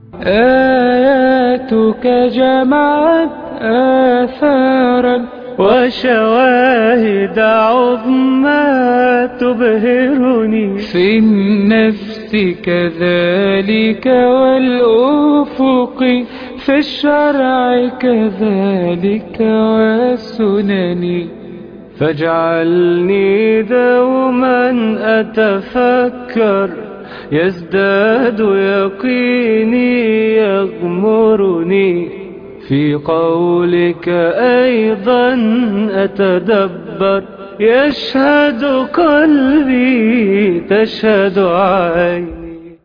آياتك جمعت آثارا وشواهد عظمى تبهرني في النفس كذلك والأفق في الشرع كذلك والسنن فاجعلني دوما أتفكر يزداد يقيني يغمرني في قولك أيضا أتدبر يشهد قلبي تشهد عيني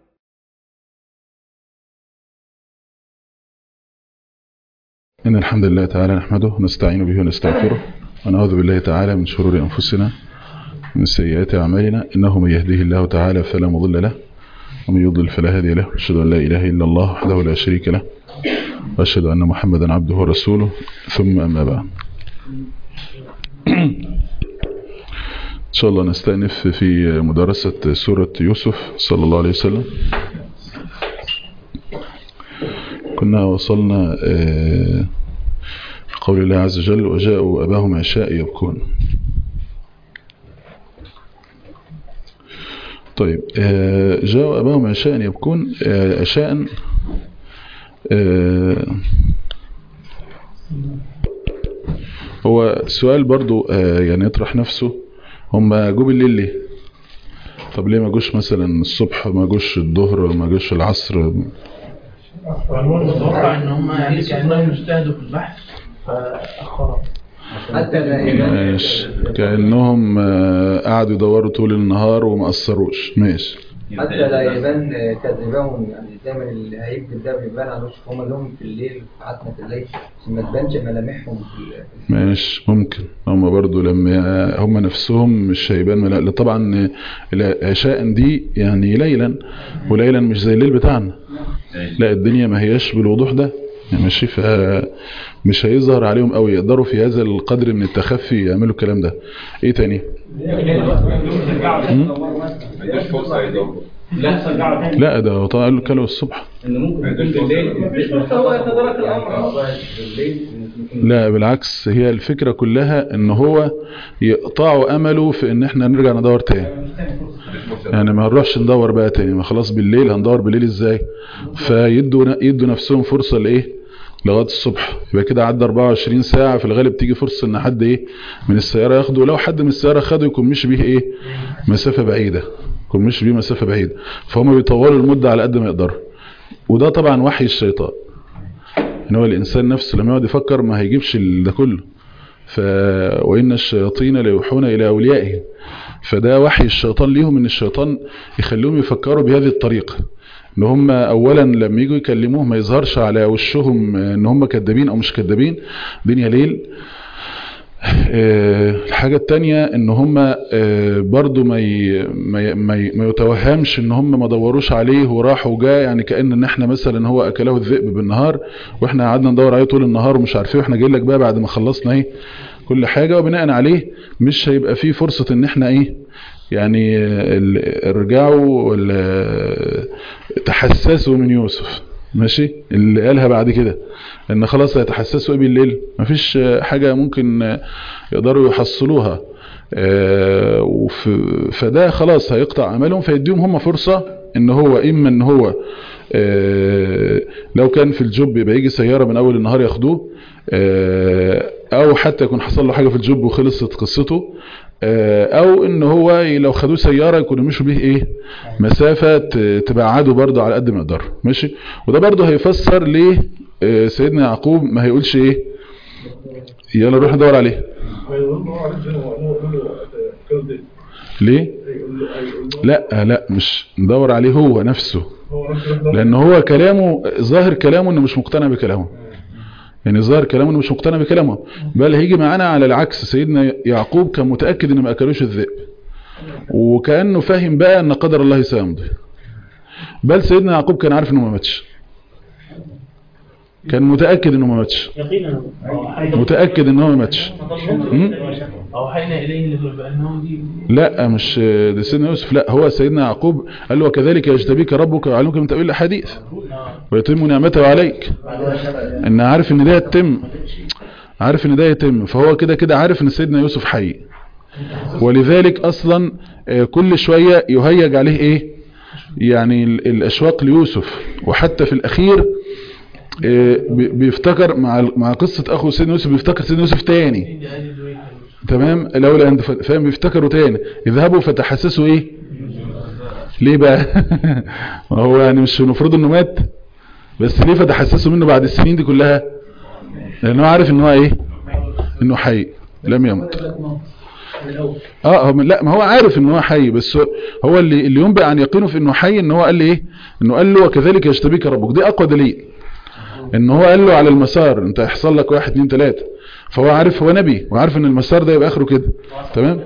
إن الحمد لله تعالى نحمده ونستعين به ونستغفره ونعوذ بالله تعالى من شرور أنفسنا ومن سيئات أعمالنا إنه من يهديه الله تعالى فلا مضل له ومن يضلل فلا هادي له أشهد أن لا إله إلا الله وحده لا شريك له وأشهد أن محمدا عبده ورسوله ثم أما بعد إن شاء الله نستأنف في مدرسة سورة يوسف صلى الله عليه وسلم كنا وصلنا قول الله عز وجل وجاءوا أباهم عشاء يبكون طيب جاءوا أباهم عشاء يبكون عشاء هو سؤال برضو يعني يطرح نفسه هم جو بالليل ليه طب ليه ما جوش مثلا الصبح ما جوش الظهر ما جوش العصر اتوقع ان هم يعني كانهم يجتهدوا في البحث فاخروا حتى ماشي كأنهم قعدوا يدوروا طول النهار وما قصروش ماشي حتى لا يبان كذبهم يعني دايما اللي هيكذب ده بيبان على وشه هم لهم في الليل في عتمة الليل عشان ما تبانش ملامحهم في ماشي ممكن هم برضو لما هم نفسهم مش هيبان ملا... طبعا العشاء دي يعني ليلا وليلا مش زي الليل بتاعنا لا الدنيا ما هياش بالوضوح ده يعني ماشي ف مش هيظهر عليهم قوي يقدروا في هذا القدر من التخفي يعملوا الكلام ده ايه تاني لا ده هو طبعا قال له كلوا الصبح ان ممكن يكون بالليل هو يتدارك الامر لا بالعكس هي الفكرة كلها ان هو يقطعوا امله في ان احنا نرجع ندور تاني يعني ما نروحش ندور بقى تاني ما خلاص بالليل هندور بالليل ازاي فيدوا يدوا نفسهم فرصة لايه لغايه الصبح يبقى كده عدى 24 ساعة في الغالب تيجي فرصة ان حد ايه من السيارة ياخده ولو حد من السيارة خده يكون مش بيه ايه مسافة بعيدة يكون مش بيه مسافة بعيدة فهم بيطولوا المدة على قد ما يقدروا وده طبعا وحي الشيطان ان هو الانسان نفسه لما يقعد يفكر ما هيجيبش ده كله ف وان الشياطين ليوحون الى اوليائهم فده وحي الشيطان ليهم ان الشيطان يخليهم يفكروا بهذه الطريقة ان هم اولا لما يجوا يكلموه ما يظهرش على وشهم ان هم كذابين او مش كذابين دنيا ليل الحاجة التانية ان هم برضو ما ما ما يتوهمش ان هم ما دوروش عليه وراحوا وجاء يعني كأن ان احنا مثلا هو اكله الذئب بالنهار واحنا قعدنا ندور عليه طول النهار ومش عارفين واحنا جايين لك بقى بعد ما خلصنا ايه كل حاجة وبناء عليه مش هيبقى فيه فرصة ان احنا ايه يعني ارجعوا ولا تحسسوا من يوسف ماشي اللي قالها بعد كده ان خلاص هيتحسسوا ايه بالليل مفيش حاجة ممكن يقدروا يحصلوها فده خلاص هيقطع عملهم فيديهم هم فرصة ان هو اما ان هو لو كان في الجب يبقى يجي سيارة من اول النهار ياخدوه او حتى يكون حصل له حاجة في الجب وخلصت قصته او ان هو لو خدوه سيارة يكونوا مشوا بيه ايه مسافة تبعدوا برضه على قد ما يقدروا ماشي وده برضه هيفسر ليه سيدنا يعقوب ما هيقولش ايه يلا نروح ندور عليه ليه لا لا مش ندور عليه هو نفسه لان هو كلامه ظاهر كلامه انه مش مقتنع بكلامه يعني ظاهر كلامه انه مش مقتنع بكلامه بل هيجي معانا على العكس سيدنا يعقوب كان متأكد انه ما اكلوش الذئب وكأنه فاهم بقى ان قدر الله سيمضي بل سيدنا يعقوب كان عارف انه ما ماتش كان متأكد انه ما ماتش يقينا متأكد انه ما ماتش مم؟ أوحينا إليه بأنهم دي لا مش ده سيدنا يوسف لا هو سيدنا يعقوب قال له وكذلك يجتبيك ربك ويعلمك من تأويل الأحاديث ويتم نعمته عليك ان عارف ان ده يتم عارف ان ده يتم فهو كده كده عارف ان سيدنا يوسف حي ولذلك اصلا آه، كل شوية يهيج عليه ايه يعني ال- الاشواق ليوسف وحتى في الاخير آه، بي- بيفتكر مع مع قصة اخو سيدنا يوسف بيفتكر سيدنا يوسف تاني تمام لولا ان ف- فاهم بيفتكروا تاني اذهبوا فتحسسوا ايه ليه بقى ما هو يعني مش المفروض انه مات بس ليه فتحسسوا منه بعد السنين دي كلها لانه عارف ان هو ايه انه حي لم يمت اه هو لا ما هو عارف ان هو حي بس هو- هو اللي اللي ينبئ عن يقينه في انه حي ان هو قال لي ايه انه قال له وكذلك يجتبيك ربك دي اقوى دليل ان هو قال له على المسار انت هيحصل لك واحد اتنين تلاته فهو عارف هو نبي وعارف ان المسار ده يبقى اخره كده تمام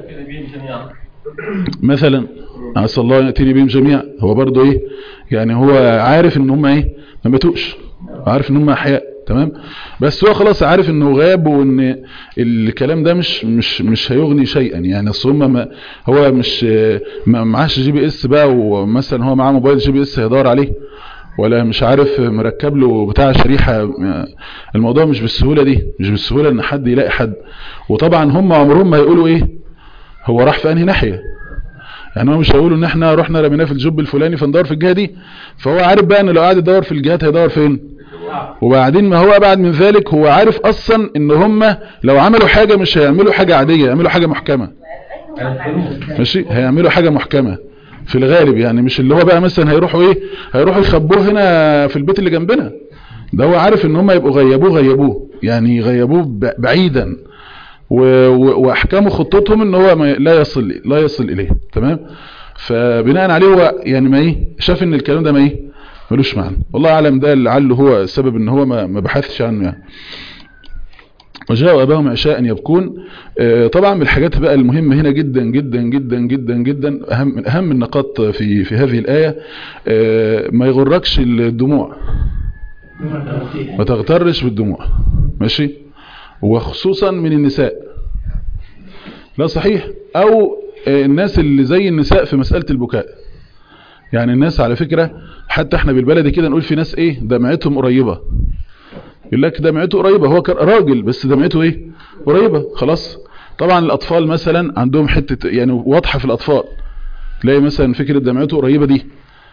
مثلا عسى الله أن يأتيني بهم جميعا هو برضه ايه يعني هو عارف ان هم ايه ما ماتوش عارف ان هم احياء تمام بس هو خلاص عارف انه غاب وان الكلام ده مش مش مش هيغني شيئا يعني اصل هم ما هو مش ما معاش جي بي اس بقى ومثلا هو معاه موبايل جي بي اس هيدور عليه ولا مش عارف مركب له بتاع شريحة الموضوع مش بالسهولة دي مش بالسهولة ان حد يلاقي حد وطبعا هم عمرهم ما يقولوا ايه هو راح في انهي ناحية يعني هو مش هيقولوا ان احنا رحنا رميناه في الجب الفلاني فندور في الجهة دي فهو عارف بقى ان لو قاعد يدور في الجهات هيدور فين وبعدين ما هو بعد من ذلك هو عارف اصلا ان هم لو عملوا حاجة مش هيعملوا حاجة عادية يعملوا حاجة محكمة ماشي هيعملوا حاجة محكمة في الغالب يعني مش اللي هو بقى مثلا هيروحوا ايه هيروحوا يخبوه هنا في البيت اللي جنبنا ده هو عارف ان هم يبقوا غيبوه غيبوه يعني غيبوه ب- بعيدا و- و- واحكاموا خطتهم ان هو ما لا يصل لا يصل اليه تمام فبناء عليه هو يعني ما ايه شاف ان الكلام ده ما ايه ملوش معنى والله اعلم ده لعله هو السبب ان هو ما ما بحثش عنه يعني وجاءوا أباهم عشاء يبكون آه، طبعا من الحاجات بقى المهمة هنا جدا جدا جدا جدا جدا أهم من أهم النقاط في في هذه الآية آه، ما يغركش الدموع ما تغترش بالدموع ماشي وخصوصا من النساء لا صحيح أو آه، الناس اللي زي النساء في مسألة البكاء يعني الناس على فكرة حتى احنا بالبلدي كده نقول في ناس ايه دمعتهم قريبة يقول لك دمعته قريبة هو كان راجل بس دمعته ايه قريبة خلاص طبعا الاطفال مثلا عندهم حتة يعني واضحة في الاطفال تلاقي مثلا فكرة دمعته قريبة دي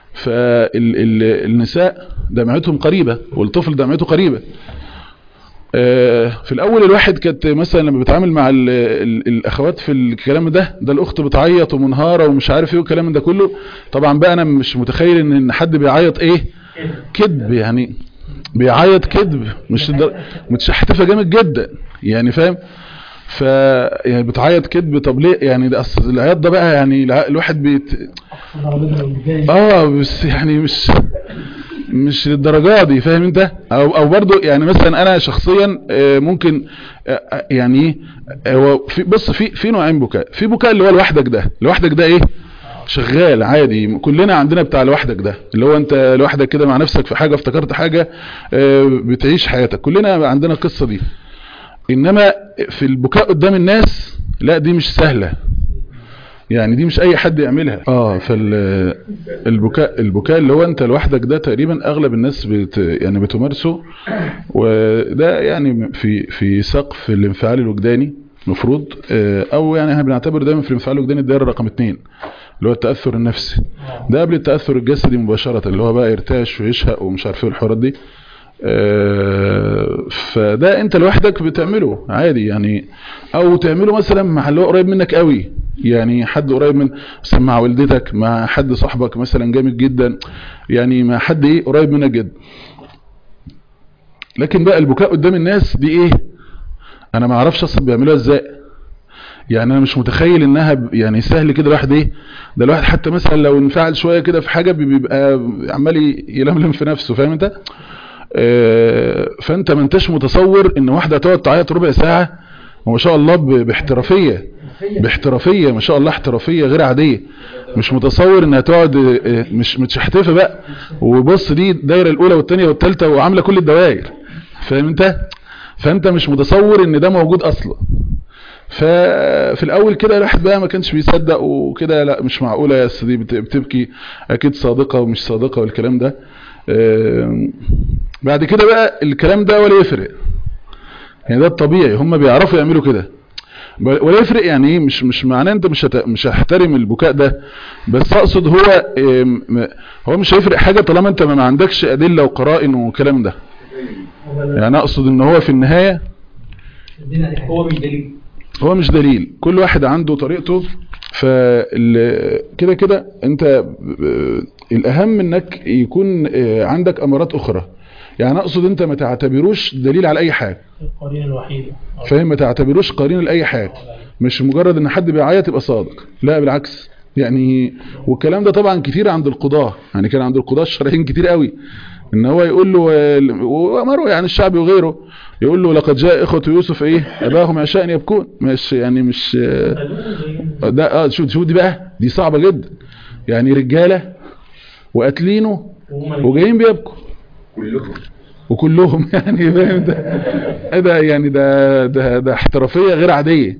فالنساء دمعتهم قريبة والطفل دمعته قريبة آه، في الاول الواحد كانت مثلا لما بتعامل مع ال ال الاخوات في الكلام ده ده الاخت بتعيط ومنهارة ومش عارف ايه والكلام ده كله طبعا بقى انا مش متخيل ان إن حد بيعيط ايه كذب يعني بيعيط كذب مش الدر... متشحتفه جامد جدا يعني فاهم ف يعني بتعيط كذب طب ليه يعني ده اصل العياط ده بقى يعني الع- الواحد بيت اه بس يعني مش مش للدرجه دي فاهم انت او او برضه يعني مثلا انا شخصيا آه، ممكن آه، يعني ايه آه، هو في بص في في نوعين بكاء في بكاء اللي هو لوحدك ده لوحدك ده ايه شغال عادي كلنا عندنا بتاع لوحدك ده اللي هو انت لوحدك كده مع نفسك في حاجة افتكرت حاجة آه، بتعيش حياتك كلنا عندنا القصة دي انما في البكاء قدام الناس لا دي مش سهلة يعني دي مش اي حد يعملها اه فالبكاء البكاء اللي هو انت لوحدك ده تقريبا اغلب الناس بت يعني بتمارسه وده يعني في في سقف الانفعال الوجداني مفروض آه، او يعني احنا بنعتبر دايما في الانفعال الوجداني الدائره رقم اتنين اللي هو التاثر النفسي ده قبل التاثر الجسدي مباشره اللي هو بقى يرتعش ويشهق ومش عارف ايه الحوارات دي آه، فده انت لوحدك بتعمله عادي يعني او تعمله مثلا مع اللي هو قريب منك قوي يعني حد قريب من مثلا مع والدتك مع حد صاحبك مثلا جامد جدا يعني مع حد ايه قريب منك جدا لكن بقى البكاء قدام الناس دي ايه انا ما اعرفش اصلا بيعملوها ازاي يعني انا مش متخيل انها ب- يعني سهل كده الواحد ايه ده الواحد حتى مثلا لو انفعل شويه كده في حاجه بيبقى عمال ي- يلملم في نفسه فاهم انت آه، فانت ما انتش متصور ان واحده تقعد تعيط ربع ساعه وما شاء الله ب- باحترافيه باحترافيه ما شاء الله احترافيه غير عاديه مش متصور انها تقعد آه، مش متشحتفه بقى وبص دي الدايره الاولى والثانيه والثالثه وعامله كل الدوائر فاهم انت فانت مش متصور ان ده موجود اصلا ففي الاول كده الواحد بقى ما كانش بيصدق وكده لا مش معقوله يا استاذ دي بت- بتبكي اكيد صادقه ومش صادقه والكلام ده آم، بعد كده بقى الكلام ده ولا يفرق يعني ده الطبيعي هم بيعرفوا يعملوا كده ب- ولا يفرق يعني ايه مش مش معناه انت مش هت... مش هحترم البكاء ده بس اقصد هو آم، م- هو مش هيفرق حاجه طالما انت ما عندكش ادله وقرائن والكلام ده يعني اقصد ان هو في النهايه هو مش دليل هو مش دليل كل واحد عنده طريقته فكده كده انت ب- الاهم انك يكون آه، عندك امارات اخرى يعني اقصد انت ما تعتبروش دليل على اي حاجه القرينه الوحيده فاهم ما تعتبروش قرين لاي حاجه مش مجرد ان حد بيعيط يبقى صادق لا بالعكس يعني والكلام ده طبعا كتير عند القضاة يعني كان عند القضاة الشرعيين كتير قوي ان هو يقول له آه، وامره يعني الشعبي وغيره يقول له لقد جاء اخوة يوسف ايه اباهم عشاء يبكون مش يعني مش آه، ده اه شوف شوف دي بقى دي صعبة جدا يعني رجالة وقاتلينه وجايين بيبكوا كلهم وكلهم يعني فاهم ده إيه ده يعني ده ده ده احترافيه غير عاديه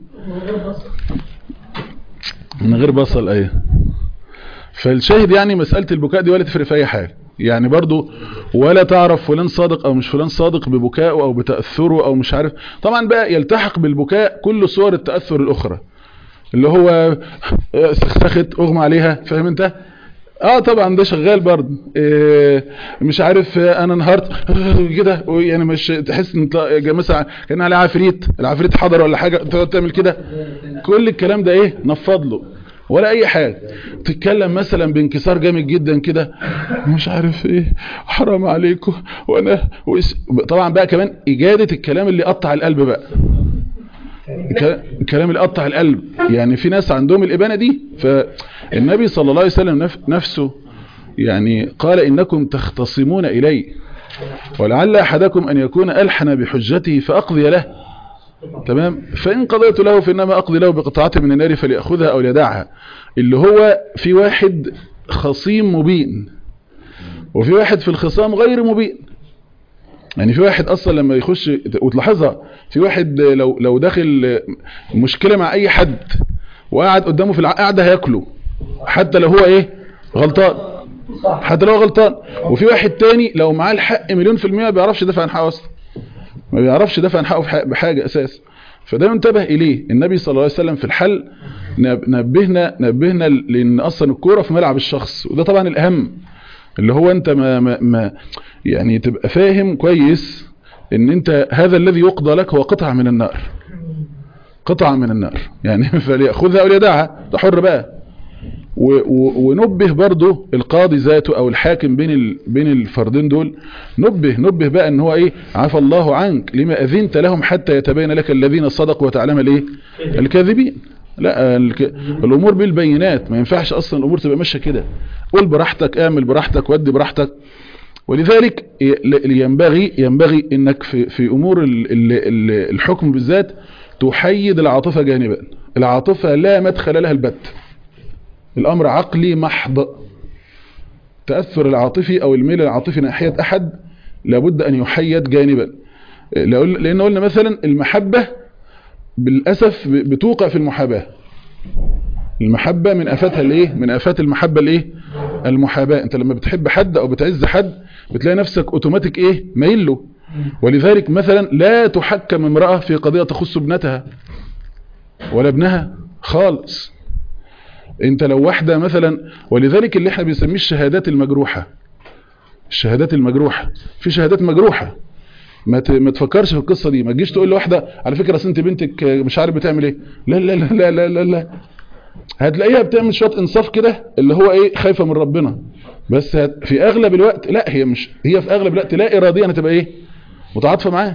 من غير بصل ايه فالشاهد يعني مسألة البكاء دي ولا تفرق في اي حاجة يعني برضو ولا تعرف فلان صادق او مش فلان صادق ببكائه او بتأثره او مش عارف طبعا بقى يلتحق بالبكاء كل صور التأثر الاخرى اللي هو سخسخت اغمى عليها فاهم انت اه طبعا ده شغال برضه إيه مش عارف آه، انا انهارت كده يعني مش تحس ان طلع- مثلا كان على عفريت العفريت حضر ولا حاجه تقعد تعمل كده كل الكلام ده ايه نفض له ولا اي حاجه تتكلم مثلا بانكسار جامد جدا كده مش عارف ايه حرام عليكم وانا وإس... طبعا بقى كمان اجاده الكلام اللي يقطع القلب بقى الك- الكلام اللي قطع القلب يعني في ناس عندهم الإبانة دي فالنبي صلى الله عليه وسلم نف- نفسه يعني قال إنكم تختصمون إلي ولعل أحدكم أن يكون ألحن بحجته فأقضي له تمام فإن قضيت له فإنما أقضي له بقطعة من النار فليأخذها أو ليدعها اللي هو في واحد خصيم مبين وفي واحد في الخصام غير مبين يعني في واحد اصلا لما يخش وتلاحظها في واحد لو لو داخل مشكله مع اي حد وقعد قدامه في القعده هياكله حتى لو هو ايه غلطان حتى لو هو غلطان وفي واحد تاني لو معاه الحق مليون في المية ما بيعرفش يدافع عن حقه اصلا ما بيعرفش يدافع عن حقه في حق- بحاجه اساس فده ينتبه اليه النبي صلى الله عليه وسلم في الحل نب- نبهنا نبهنا لان اصلا الكوره في ملعب الشخص وده طبعا الاهم اللي هو انت ما, ما, ما يعني تبقى فاهم كويس ان انت هذا الذي يقضى لك هو قطعة من النار قطعة من النار يعني فليأخذها او ليدعها ده حر بقى و و ونبه برضو القاضي ذاته او الحاكم بين ال بين الفردين دول نبه نبه بقى ان هو ايه عفى الله عنك لما اذنت لهم حتى يتبين لك الذين صدقوا وتعلم الايه الكاذبين لا الك... الامور بالبينات ما ينفعش اصلا الامور تبقى ماشيه كده قول براحتك اعمل براحتك ودي براحتك ولذلك ي- ل- ينبغي ينبغي انك في في امور ال- ال- ال- الحكم بالذات تحيد العاطفه جانبا العاطفه لا مدخل لها البت الامر عقلي محض تاثر العاطفي او الميل العاطفي ناحيه احد لابد ان يحيد جانبا لأقول- لان قلنا مثلا المحبه بالاسف ب- بتوقع في المحاباه المحبة من افاتها الايه من افات المحبة الايه المحاباة انت لما بتحب حد او بتعز حد بتلاقي نفسك اوتوماتيك ايه مايل له ولذلك مثلا لا تحكم امرأة في قضية تخص ابنتها ولا ابنها خالص انت لو واحدة مثلا ولذلك اللي احنا بنسميه الشهادات المجروحة الشهادات المجروحة في شهادات مجروحة ما ت- ما تفكرش في القصة دي ما تجيش تقول لواحدة على فكرة أصل انت بنتك مش عارف بتعمل ايه لا لا لا لا لا لا, لا. هتلاقيها بتعمل شويه انصاف كده اللي هو ايه خايفه من ربنا بس هت في اغلب الوقت لا هي مش هي في اغلب الوقت لا اراديا هتبقى ايه متعاطفه معاه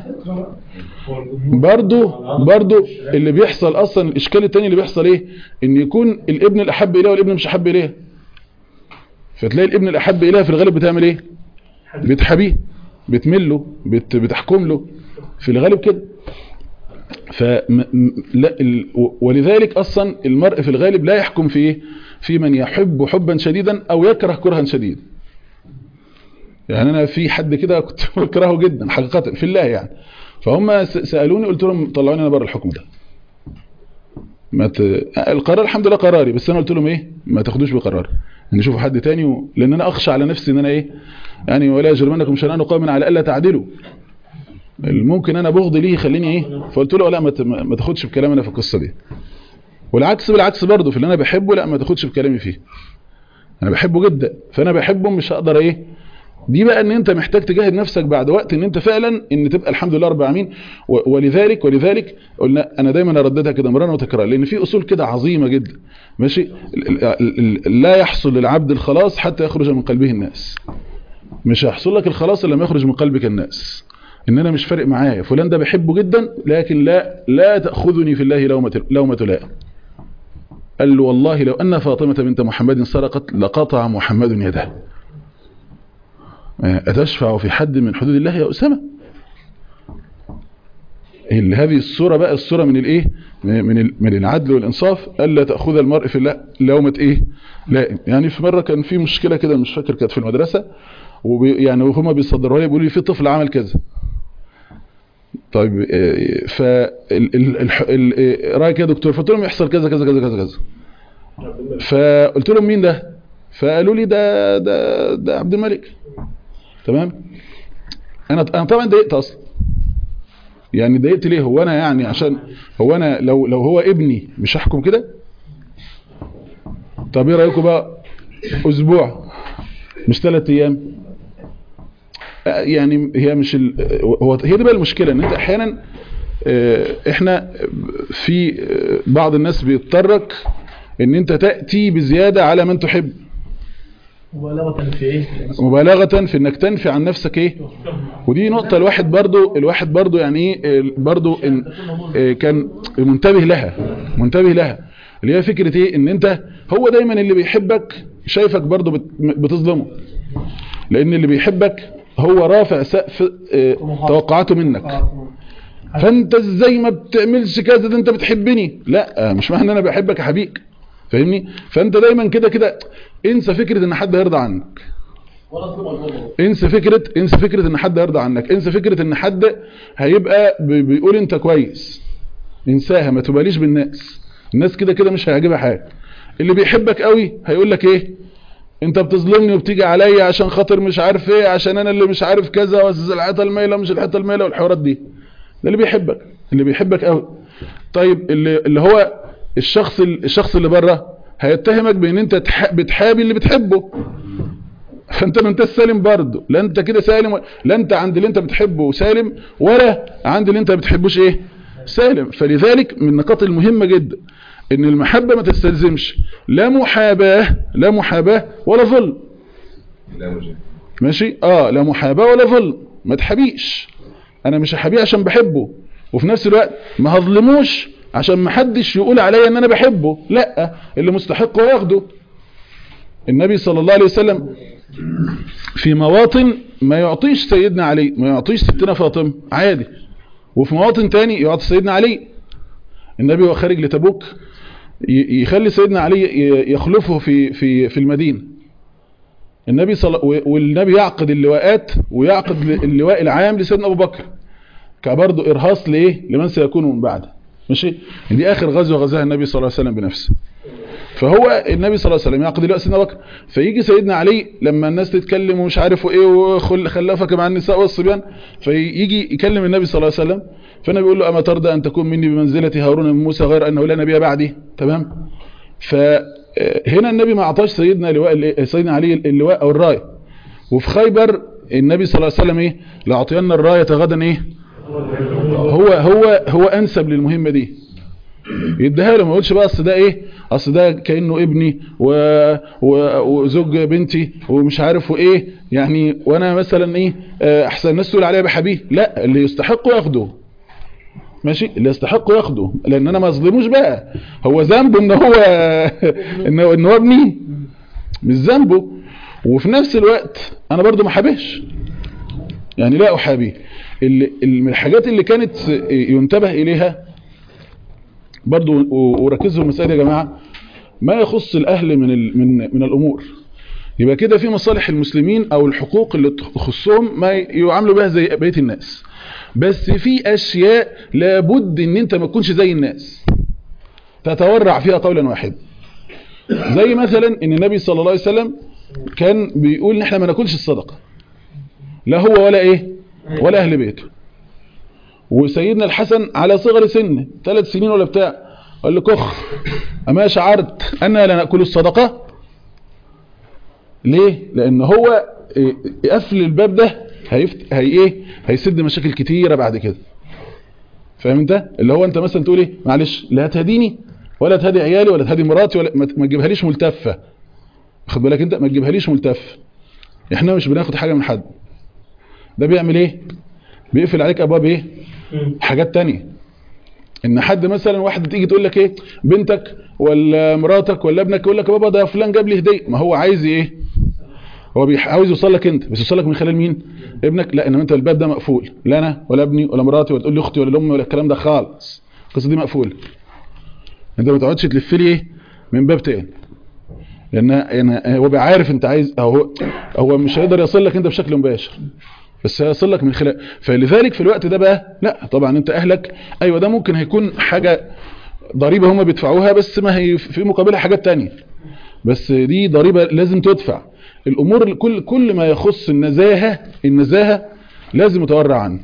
برضو برضو اللي بيحصل اصلا الاشكال التاني اللي بيحصل ايه ان يكون الابن الاحب اليها والابن مش احب اليها فتلاقي الابن الاحب اليها في الغالب بتعمل ايه بتحبيه بتمل له بت بتحكم له في الغالب كده ف لا ال... ولذلك اصلا المرء في الغالب لا يحكم في ايه في من يحب حبا شديدا او يكره كرها شديدا يعني انا في حد كده كنت بكرهه جدا حقيقه في الله يعني فهم س- سالوني قلت لهم طلعوني انا بره الحكم ده ما ت... القرار الحمد لله قراري بس انا قلت لهم ايه ما تاخدوش بقراري ان شوفوا حد تاني و... لان انا اخشى على نفسي ان انا ايه يعني ولا يجرمنكم شنآن قوم على الا تعدلوا ممكن انا بغض ليه يخليني ايه فقلت له لا ما, ت... ما تاخدش بكلامي انا في القصه دي والعكس بالعكس برضه في اللي انا بحبه لا ما تاخدش بكلامي فيه انا بحبه جدا فانا بحبه مش هقدر ايه دي بقى ان انت محتاج تجاهد نفسك بعد وقت ان انت فعلا ان تبقى الحمد لله رب العالمين و- ولذلك ولذلك قلنا انا دايما ارددها كده مرارا وتكرارا لان في اصول كده عظيمه جدا ماشي ال- ال- ال- لا يحصل للعبد الخلاص حتى يخرج من قلبه الناس مش هيحصل لك الخلاص الا لما يخرج من قلبك الناس ان انا مش فارق معايا فلان ده بحبه جدا لكن لا لا تاخذني في الله لومه لومه لائم قال له والله لو ان فاطمه بنت محمد سرقت لقطع محمد يده أتشفع في حد من حدود الله يا أسامة ال- هذه الصورة بقى الصورة من الايه من ال- من العدل والانصاف الا تاخذ المرء في الله لومه ايه لا يعني في مره كان في مشكله كده مش فاكر كانت في المدرسه وبي يعني وهما بيصدروا لي بيقولوا لي في طفل عمل كذا طيب آه، ف ال- ال- الح- ال- آه، رايك يا دكتور فقلت لهم يحصل كذا كذا كذا كذا كذا فقلت لهم مين ده فقالوا لي ده ده ده عبد الملك تمام انا انا طبعا ضايقت اصلا يعني ضايقت ليه هو انا يعني عشان هو انا لو لو هو ابني مش هحكم كده طب ايه رايكم بقى اسبوع مش ثلاث ايام آه، يعني هي مش ال... هو هي دي بقى المشكله ان انت احيانا آه، احنا في آه، بعض الناس بيضطرك ان انت تاتي بزياده على من تحب مبالغة في ايه؟ مبالغة في انك تنفي عن نفسك ايه ودي نقطة الواحد برضو الواحد برضو يعني ايه برضو إن إيه كان منتبه لها منتبه لها اللي هي فكرة ايه ان انت هو دايما اللي بيحبك شايفك برضو بت- بتظلمه لان اللي بيحبك هو رافع سقف إيه توقعاته منك فانت ازاي ما بتعملش كذا ده انت بتحبني لا مش معنى ان انا بحبك احبيك فاهمني فانت دايما كده كده انسى فكرة ان حد هيرضى عنك ولا اطلب الفضل انسى فكرة انسى فكرة ان حد يرضى عنك انسى فكرة ان حد هيبقى بي- بيقول انت كويس انساها ما تباليش بالناس الناس كده كده مش هيعجبها حاجة اللي بيحبك قوي هيقول لك ايه انت بتظلمني وبتيجي عليا عشان خاطر مش عارف ايه عشان انا اللي مش عارف كذا واسس الحته المايله مش الحته المايله والحوارات دي ده اللي بيحبك اللي بيحبك قوي طيب اللي اللي هو الشخص ال- الشخص اللي بره هيتهمك بان انت تح- بتحابي اللي بتحبه فانت ما انت سالم برضه لا انت كده سالم و- لا انت عند اللي انت بتحبه سالم ولا عند اللي انت ما بتحبوش ايه سالم فلذلك من النقاط المهمة جدا ان المحبة ما تستلزمش لا محاباة لا محاباة ولا ظلم ماشي اه لا محاباة ولا ظلم ما تحبيش انا مش هحبيه عشان بحبه وفي نفس الوقت ما هظلموش عشان ما حدش يقول عليا ان انا بحبه لا اللي مستحق هو ياخده النبي صلى الله عليه وسلم في مواطن ما يعطيش سيدنا علي ما يعطيش ستنا فاطمه عادي وفي مواطن تاني يعطي سيدنا علي النبي وهو خارج لتبوك ي- يخلي سيدنا علي ي- يخلفه في في في المدينه النبي صلى والنبي يعقد اللواءات ويعقد اللواء العام لسيدنا ابو بكر كبرضه ارهاص لايه لمن سيكون من بعده ماشي دي اخر غزوه غزاها النبي صلى الله عليه وسلم بنفسه فهو النبي صلى الله عليه وسلم يعقد اللواء سيدنا بكر فيجي سيدنا علي لما الناس تتكلم ومش عارف ايه وخلفك مع النساء والصبيان فيجي يكلم النبي صلى الله عليه وسلم فالنبي يقول له اما ترضى ان تكون مني بمنزله هارون من موسى غير انه لا نبي بعدي تمام فهنا النبي ما اعطاش سيدنا لواء سيدنا علي اللواء او الرايه وفي خيبر النبي صلى الله عليه وسلم ايه لاعطينا الرايه غدا ايه هو هو هو انسب للمهمه دي يديها له ما يقولش بقى اصل ده ايه اصل ده كانه ابني و... و... وزوج بنتي ومش عارف وايه يعني وانا مثلا ايه آه، احسن الناس تقول عليا بحبيه لا اللي يستحق ياخده ماشي اللي يستحق ياخده لان انا ما اظلموش بقى هو ذنبه ان هو ان هو ان هو ابني مش ذنبه وفي نفس الوقت انا برضو ما حابهش يعني لا احابيه اللي اللي من الحاجات اللي كانت ينتبه اليها برضو و- وركزوا المسائل يا جماعة ما يخص الأهل من ال- من من الأمور يبقى كده في مصالح المسلمين او الحقوق اللي تخصهم ما يعاملوا بها زي بقيه الناس بس في اشياء لابد ان انت ما تكونش زي الناس تتورع فيها قولا واحدا زي مثلا ان النبي صلى الله عليه وسلم كان بيقول ان احنا ما ناكلش الصدقه لا هو ولا ايه ولا اهل بيته وسيدنا الحسن على صغر سنه ثلاث سنين ولا بتاع قال له كخ اما شعرت انا لا ناكل الصدقه ليه لان هو إيه، قفل الباب ده هيفت... هي ايه هيسد مشاكل كتيره بعد كده فاهم انت اللي هو انت مثلا تقول ايه معلش لا تهديني ولا تهدي عيالي ولا تهدي مراتي ولا ما ما تجيبهاليش ملتفه واخد بالك انت ما تجيبهاليش ملتف احنا مش بناخد حاجه من حد ده بيعمل ايه بيقفل عليك ابواب ايه حاجات تانية ان حد مثلا واحده تيجي تقول لك ايه بنتك ولا مراتك ولا ابنك يقول لك يا بابا ده فلان جاب لي هديه ما هو عايز ايه هو بيح- عاوز يوصل لك انت بس يوصل لك من خلال مين ابنك لا انما انت الباب ده مقفول لا انا ولا ابني ولا مراتي ولا تقول لي اختي ولا امي ولا الكلام ده خالص القصه دي مقفوله انت ما تقعدش تلف لي ايه من باب تاني لان يعني هو بيعرف انت عايز هو هو مش هيقدر يصل لك انت بشكل مباشر بس هيصل لك من خلال فلذلك في الوقت ده بقى لا طبعا انت اهلك ايوه ده ممكن هيكون حاجه ضريبه هم بيدفعوها بس ما هي في مقابلها حاجات تانية بس دي ضريبه لازم تدفع الامور اللي- كل كل ما يخص النزاهه النزاهه لازم يتورع عنه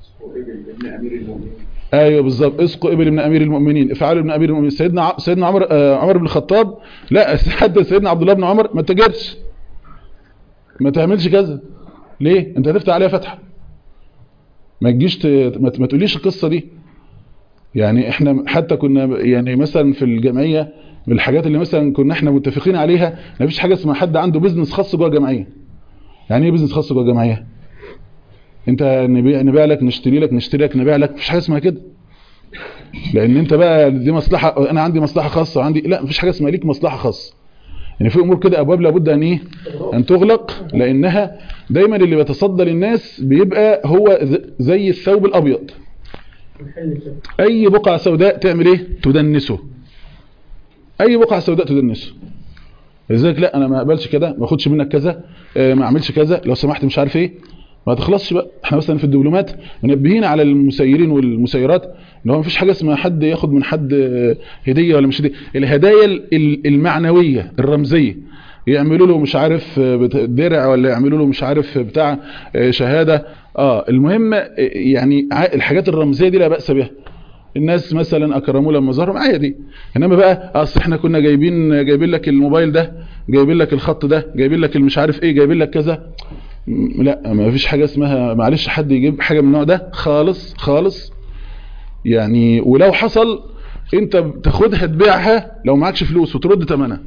ايوه بالظبط اسقوا ابل من امير المؤمنين افعلوا ابن امير المؤمنين سيدنا ع- سيدنا عمر آه، عمر بن الخطاب لا حتى سيدنا عبد الله بن عمر ما تجرش ما تعملش كذا ليه انت هتفتح عليها فتحه ما تجيش ت... ما ت- ما تقوليش القصه دي يعني احنا حتى كنا يعني مثلا في الجمعيه من الحاجات اللي مثلا كنا احنا متفقين عليها ما فيش حاجه اسمها حد عنده بيزنس خاص جوه الجمعيه يعني ايه بيزنس خاص جوه الجمعيه انت نبيع نبيع لك نشتري لك نشتري لك نبيع لك مفيش حاجه اسمها كده لان انت بقى دي مصلحه انا عندي مصلحه خاصه وعندي لا مفيش حاجه اسمها ليك مصلحه خاصه يعني في امور كده ابواب لابد ان ايه ان تغلق لانها دايما اللي بيتصدى للناس بيبقى هو ز- زي الثوب الابيض اي بقعه سوداء تعمل ايه تدنسه اي بقعه سوداء تدنسه لذلك لا انا ما اقبلش كده ما اخدش منك كذا آه، ما اعملش كذا لو سمحت مش عارف ايه ما تخلصش بقى احنا مثلا في الدبلومات منبهين على المسيرين والمسيرات ان هو مفيش حاجه اسمها حد ياخد من حد آه، هديه ولا مش هديه الهدايا ال- ال- المعنويه الرمزيه يعملوا له مش عارف آه، بت- درع ولا يعملوا له مش عارف بتاع آه، شهاده اه المهم آه، يعني ع- الحاجات الرمزيه دي لا باس بها الناس مثلا اكرموه لما ظهروا معايا دي انما بقى اصل احنا كنا جايبين جايبين لك الموبايل ده جايبين لك الخط ده جايبين لك المش عارف ايه جايبين لك كذا م- لا ما فيش حاجه اسمها معلش حد يجيب حاجه من النوع ده خالص خالص يعني ولو حصل انت بتاخدها تبيعها لو معكش فلوس وترد ثمنها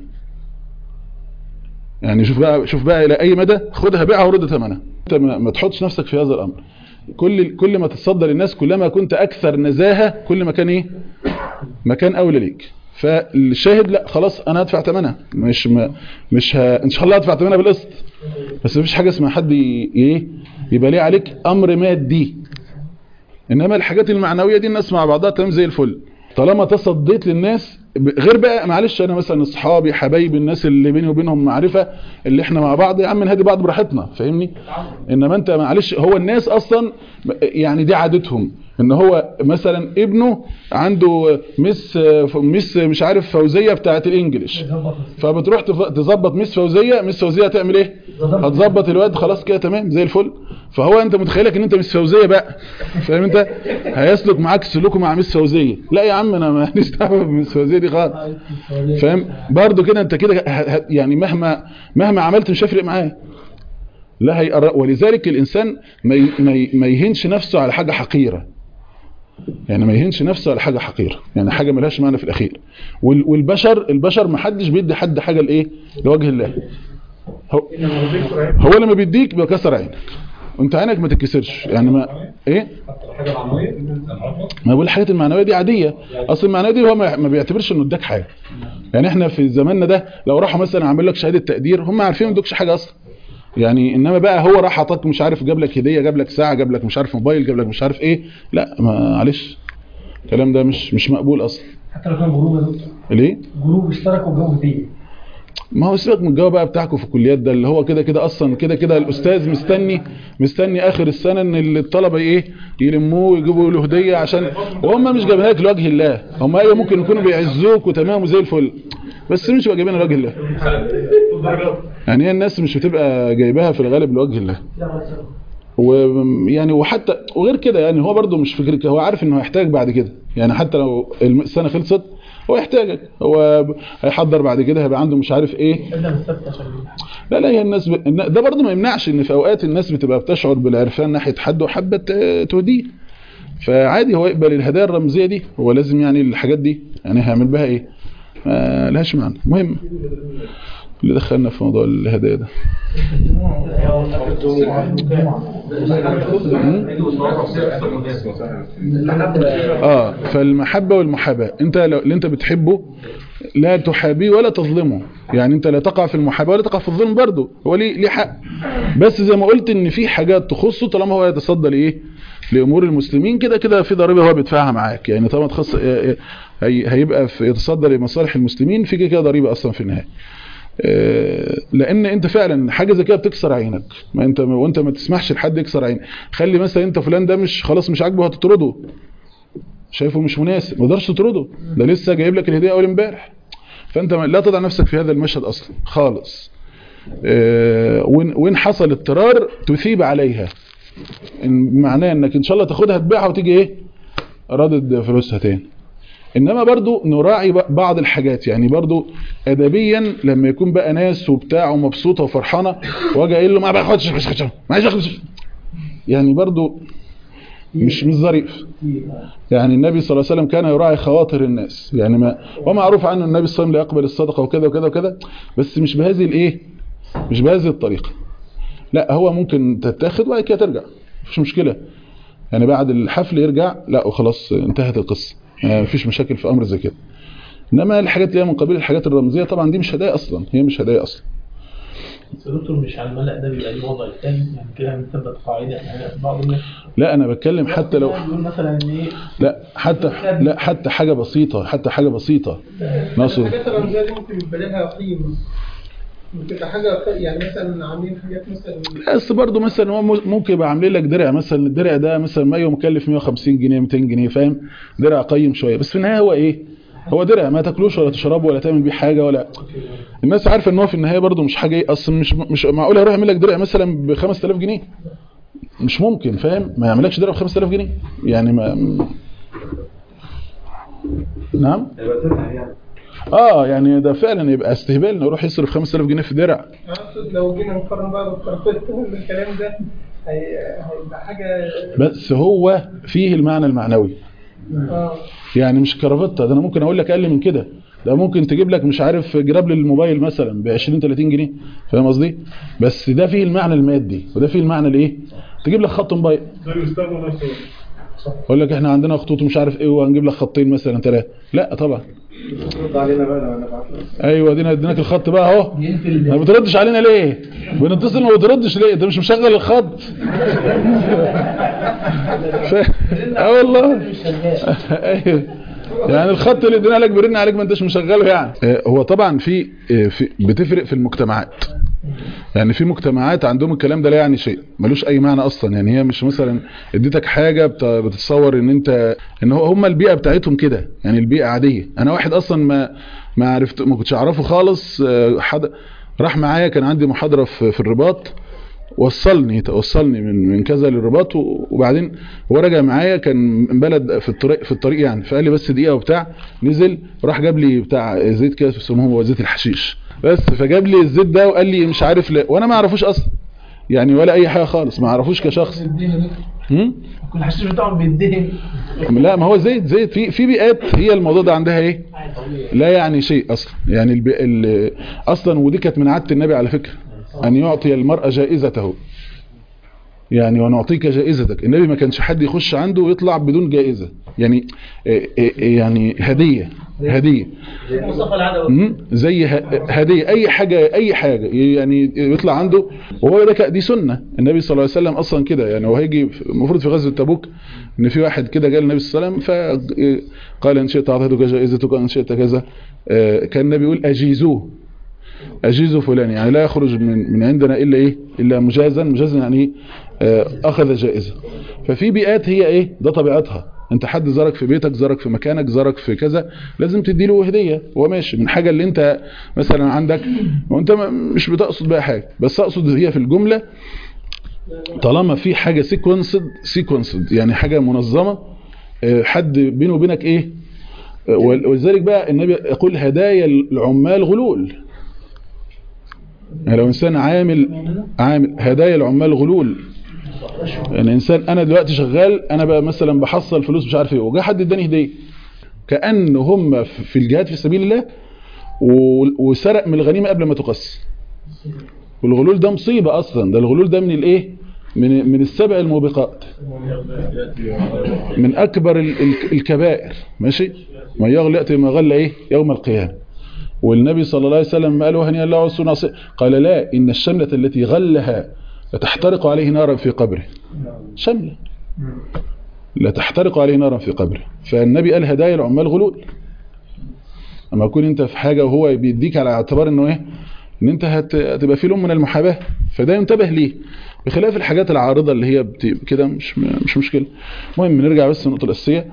يعني شوف بقى شوف بقى الى اي مدى خدها بيعها ورد ثمنها انت ما, ما تحطش نفسك في هذا الامر كل كل ما تتصدى للناس كلما كنت اكثر نزاهه كل ما كان ايه مكان اولى ليك فالشاهد لا خلاص انا هدفع ثمنها مش ما مش ه... ان شاء الله هدفع ثمنها بالقسط بس مفيش حاجه اسمها حد ي... ايه يبقى ليه عليك امر مادي انما الحاجات المعنويه دي الناس مع بعضها تمام زي الفل طالما تصديت للناس ب- غير بقى معلش انا مثلا اصحابي حبايبي الناس اللي بيني وبينهم معرفه اللي احنا مع بعض يا عم نهدي بعض براحتنا فاهمني انما انت معلش هو الناس اصلا يعني دي عادتهم ان هو مثلا ابنه عنده مس مس مش عارف فوزيه بتاعه الانجليش فبتروح تف- تظبط مس فوزيه مس فوزيه هتعمل ايه هتظبط الواد خلاص كده تمام زي الفل فهو انت متخيلك ان انت مس فوزيه بقى فاهم انت هيسلك معاك سلوكه مع مس فوزيه لا يا عم انا ماليش دعوه بمس فوزيه دي خالص فاهم برضو كده انت كده ه- ه- يعني مهما مهما عملت مش هيفرق معاه لا هيقرب ولذلك الانسان ما ي- ما ي- ما يهينش نفسه على حاجه حقيره يعني ما يهينش نفسه على حاجه حقيره يعني حاجه ملهاش معنى في الاخير وال- والبشر البشر ما حدش بيدي حد حاجه لايه لوجه الله هو, هو لما بيديك بيكسر عينك وانت عينك ما تتكسرش يعني ما ايه ما بقول الحاجات المعنويه دي عاديه اصل المعنويه دي هو ما ما بيعتبرش انه اداك حاجه يعني احنا في زماننا ده لو راحوا مثلا عامل لك شهاده تقدير هم عارفين ما ادوكش حاجه اصلا يعني انما بقى هو راح عطاك مش عارف جاب لك هديه جاب لك ساعه جاب لك مش عارف موبايل جاب لك مش عارف ايه لا معلش الكلام ده مش مش مقبول اصلا حتى لو كان جروب يا دكتور ليه جروب اشتركوا وجابوا هديه ما هو سيبك من الجو بقى بتاعكم في الكليات ده اللي هو كده كده اصلا كده كده الاستاذ مستني مستني اخر السنه ان الطلبه ايه يلموه ويجيبوا له هديه عشان وهم مش جايبينها لك لوجه الله هم ايوه ممكن يكونوا بيعزوك وتمام وزي الفل بس مش بقى جايبينها لوجه الله يعني هي الناس مش بتبقى جايباها في الغالب لوجه الله ويعني وحتى وغير كده يعني هو برضه مش فكرك هو عارف انه هيحتاج بعد كده يعني حتى لو السنه خلصت هو يحتاجك هو هيحضر بعد كده هيبقى عنده مش عارف ايه لا لا هي الناس ب... ده برضه ما يمنعش ان في اوقات الناس بتبقى بتشعر بالعرفان ناحيه حد وحابه ت- تهديه فعادي هو يقبل الهدايا الرمزيه دي هو لازم يعني الحاجات دي يعني هيعمل بها ايه ما لهاش معنى المهم اللي دخلنا في موضوع الهدايا ده اه فالمحبة والمحاباة انت لو اللي انت بتحبه لا تحابيه ولا تظلمه يعني انت لا تقع في المحاباة ولا تقع في الظلم برضه هو ليه ليه حق بس زي ما قلت ان في حاجات تخصه طالما هو يتصدى لايه لامور المسلمين كده كده في ضريبه هو بيدفعها معاك يعني طالما تخص هي هيبقى في يتصدى لمصالح المسلمين في كده كده ضريبه اصلا في النهايه آه، لان انت فعلا حاجه زي كده بتكسر عينك ما انت وانت ما تسمحش لحد يكسر عينك خلي مثلا انت فلان ده مش خلاص مش عاجبه هتطرده شايفه مش مناسب ما تقدرش تطرده ده لسه جايب لك الهديه اول امبارح فانت ما- لا تضع نفسك في هذا المشهد اصلا خالص آه، وإن وإن حصل اضطرار تثيب عليها إن معناه انك ان شاء الله تاخدها تبيعها وتيجي ايه ردد فلوسها تاني انما برضو نراعي ب- بعض الحاجات يعني برضو ادبيا لما يكون بقى ناس وبتاع ومبسوطه وفرحانه واجي قايل له ما باخدش مش خدش معيش اخدش يعني برضو مش مش ظريف يعني النبي صلى الله عليه وسلم كان يراعي خواطر الناس يعني ما ومعروف عنه النبي صلى الله عليه وسلم لا يقبل الصدقه وكذا وكذا وكذا بس مش بهذه الايه مش بهذه الطريقه لا هو ممكن تتاخد وبعد كده ترجع مفيش مشكله يعني بعد الحفل يرجع لا وخلاص انتهت القصه يعني مفيش مشاكل في امر زي كده انما الحاجات اللي هي من قبيل الحاجات الرمزيه طبعا دي مش هدايا اصلا هي مش هدايا اصلا بس يا دكتور مش على الملأ ده بيبقى ليه وضع تاني يعني كده هنثبت قاعده يعني بعض الناس لا انا بتكلم حتى لو بيقول مثلا ان ايه لا حتى لا حتى حاجه بسيطه حتى حاجه بسيطه نقصد الحاجات الرمزيه دي ممكن يبقى لها قيمه ممكن تبقى حاجه يعني مثلا عاملين حاجات مثلا بس برضه مثلا هو ممكن يبقى عاملين لك درع مثلا الدرع ده مثلا ما مكلف 150 جنيه 200 جنيه فاهم درع قيم شويه بس في النهايه هو ايه هو درع ما تاكلوش ولا تشربه ولا تعمل بيه حاجه ولا الناس عارفه ان هو في النهايه برضه مش حاجه ايه اصلا مش مش معقول هيروح يعمل لك درع مثلا ب 5000 جنيه مش ممكن فاهم ما يعملكش درع ب 5000 جنيه يعني ما نعم اه يعني ده فعلا يبقى استهبال انه يروح يصرف 5000 جنيه في درع اقصد لو جينا نقارن بقى بالكرافات الكلام ده هي- هيبقى حاجه بس هو فيه المعنى المعنوي اه يعني مش كرافتة ده انا ممكن اقول لك اقل من كده ده ممكن تجيب لك مش عارف جراب للموبايل مثلا ب 20 30 جنيه فاهم قصدي بس ده فيه المعنى المادي وده فيه المعنى الايه تجيب لك خط موبايل ده بيستخدم نفسه اقول لك احنا عندنا خطوط مش عارف ايه وهنجيب لك خطين مثلا ثلاثه لا طبعا رد علينا بقى لو نبعت ايوه دينا اديناك الخط بقى اهو ما بتردش علينا ليه بنتصل ما بتردش ليه انت مش مشغل الخط ف... اه والله ايوه يعني الخط اللي ادينا لك بيرن عليك ما انتش مشغله يعني آه، هو طبعا في آه، في بتفرق في المجتمعات يعني في مجتمعات عندهم الكلام ده لا يعني شيء ملوش اي معنى اصلا يعني هي مش مثلا اديتك حاجه بت- بتتصور ان انت ان هو هم البيئه بتاعتهم كده يعني البيئه عاديه انا واحد اصلا ما ما عرفت ما كنتش اعرفه خالص آه، حد راح معايا كان عندي محاضره في في الرباط وصلني وصلني من من كذا للرباط و- وبعدين هو راجع معايا كان من بلد في الطريق في الطريق يعني فقال لي بس دقيقه وبتاع نزل وراح جاب لي بتاع زيت كده اسمه هو زيت الحشيش بس فجاب لي الزيت ده وقال لي مش عارف لا وانا ما اعرفوش اصلا يعني ولا اي حاجه خالص ما اعرفوش كشخص هم؟ كل الحشيش بتاعهم بيدهن لا ما هو زيت زيت في في بيئات هي الموضوع ده عندها ايه لا يعني شيء اصلا يعني البي... ال... اصلا ودي كانت من عاده النبي على فكره ان يعطي المرأة جائزته يعني ونعطيك جائزتك النبي ما كانش حد يخش عنده ويطلع بدون جائزة يعني إيه إيه يعني هدية هدية مصطفى العدوي مم. زي ه- هدية اي حاجة اي حاجة يعني يطلع عنده وهو ده ك- دي سنة النبي صلى الله عليه وسلم اصلا كده يعني هو هيجي في- المفروض في غزوة تبوك ان في واحد كده جاء النبي صلى الله عليه وسلم فقال ان شئت اعطيتك جائزتك ان شئت كذا آه، كان النبي يقول اجيزوه اجيز فلان يعني لا يخرج من من عندنا الا ايه الا مجازا مجازا يعني إيه؟ آه، اخذ جائزه ففي بيئات هي ايه ده طبيعتها انت حد زارك في بيتك زارك في مكانك زارك في كذا لازم تدي له هديه هو ماشي من حاجه اللي انت مثلا عندك وانت م- مش بتقصد بقى حاجه بس اقصد هي في الجمله طالما في حاجه سيكونسد سيكونسد يعني حاجه منظمه آه، حد بينه وبينك ايه آه، ول- ولذلك بقى النبي يقول هدايا العمال غلول يعني لو انسان عامل عامل هدايا العمال غلول يعني انسان انا دلوقتي شغال انا بقى مثلا بحصل فلوس مش عارف ايه وجا حد اداني هديه كان هم في الجهاد في سبيل الله و- وسرق من الغنيمه قبل ما تقسم والغلول ده مصيبه اصلا ده الغلول ده من الايه من من السبع الموبقات من اكبر ال- ال- الكبائر ماشي من يغل ياتي ما غل ايه يوم القيامه والنبي صلى الله عليه وسلم قال وهني الله والسنة عصي قال لا إن الشملة التي غلها لتحترق عليه نارا في قبره شملة لا تحترق عليه نارا في قبره فالنبي قال هدايا العمال غلول اما يكون انت في حاجة وهو بيديك على اعتبار انه ايه ان انت هت- هتبقى في لون من المحاباة فده ينتبه ليه بخلاف الحاجات العارضة اللي هي بت- كده مش مش مشكلة المهم نرجع بس للنقطة الأساسية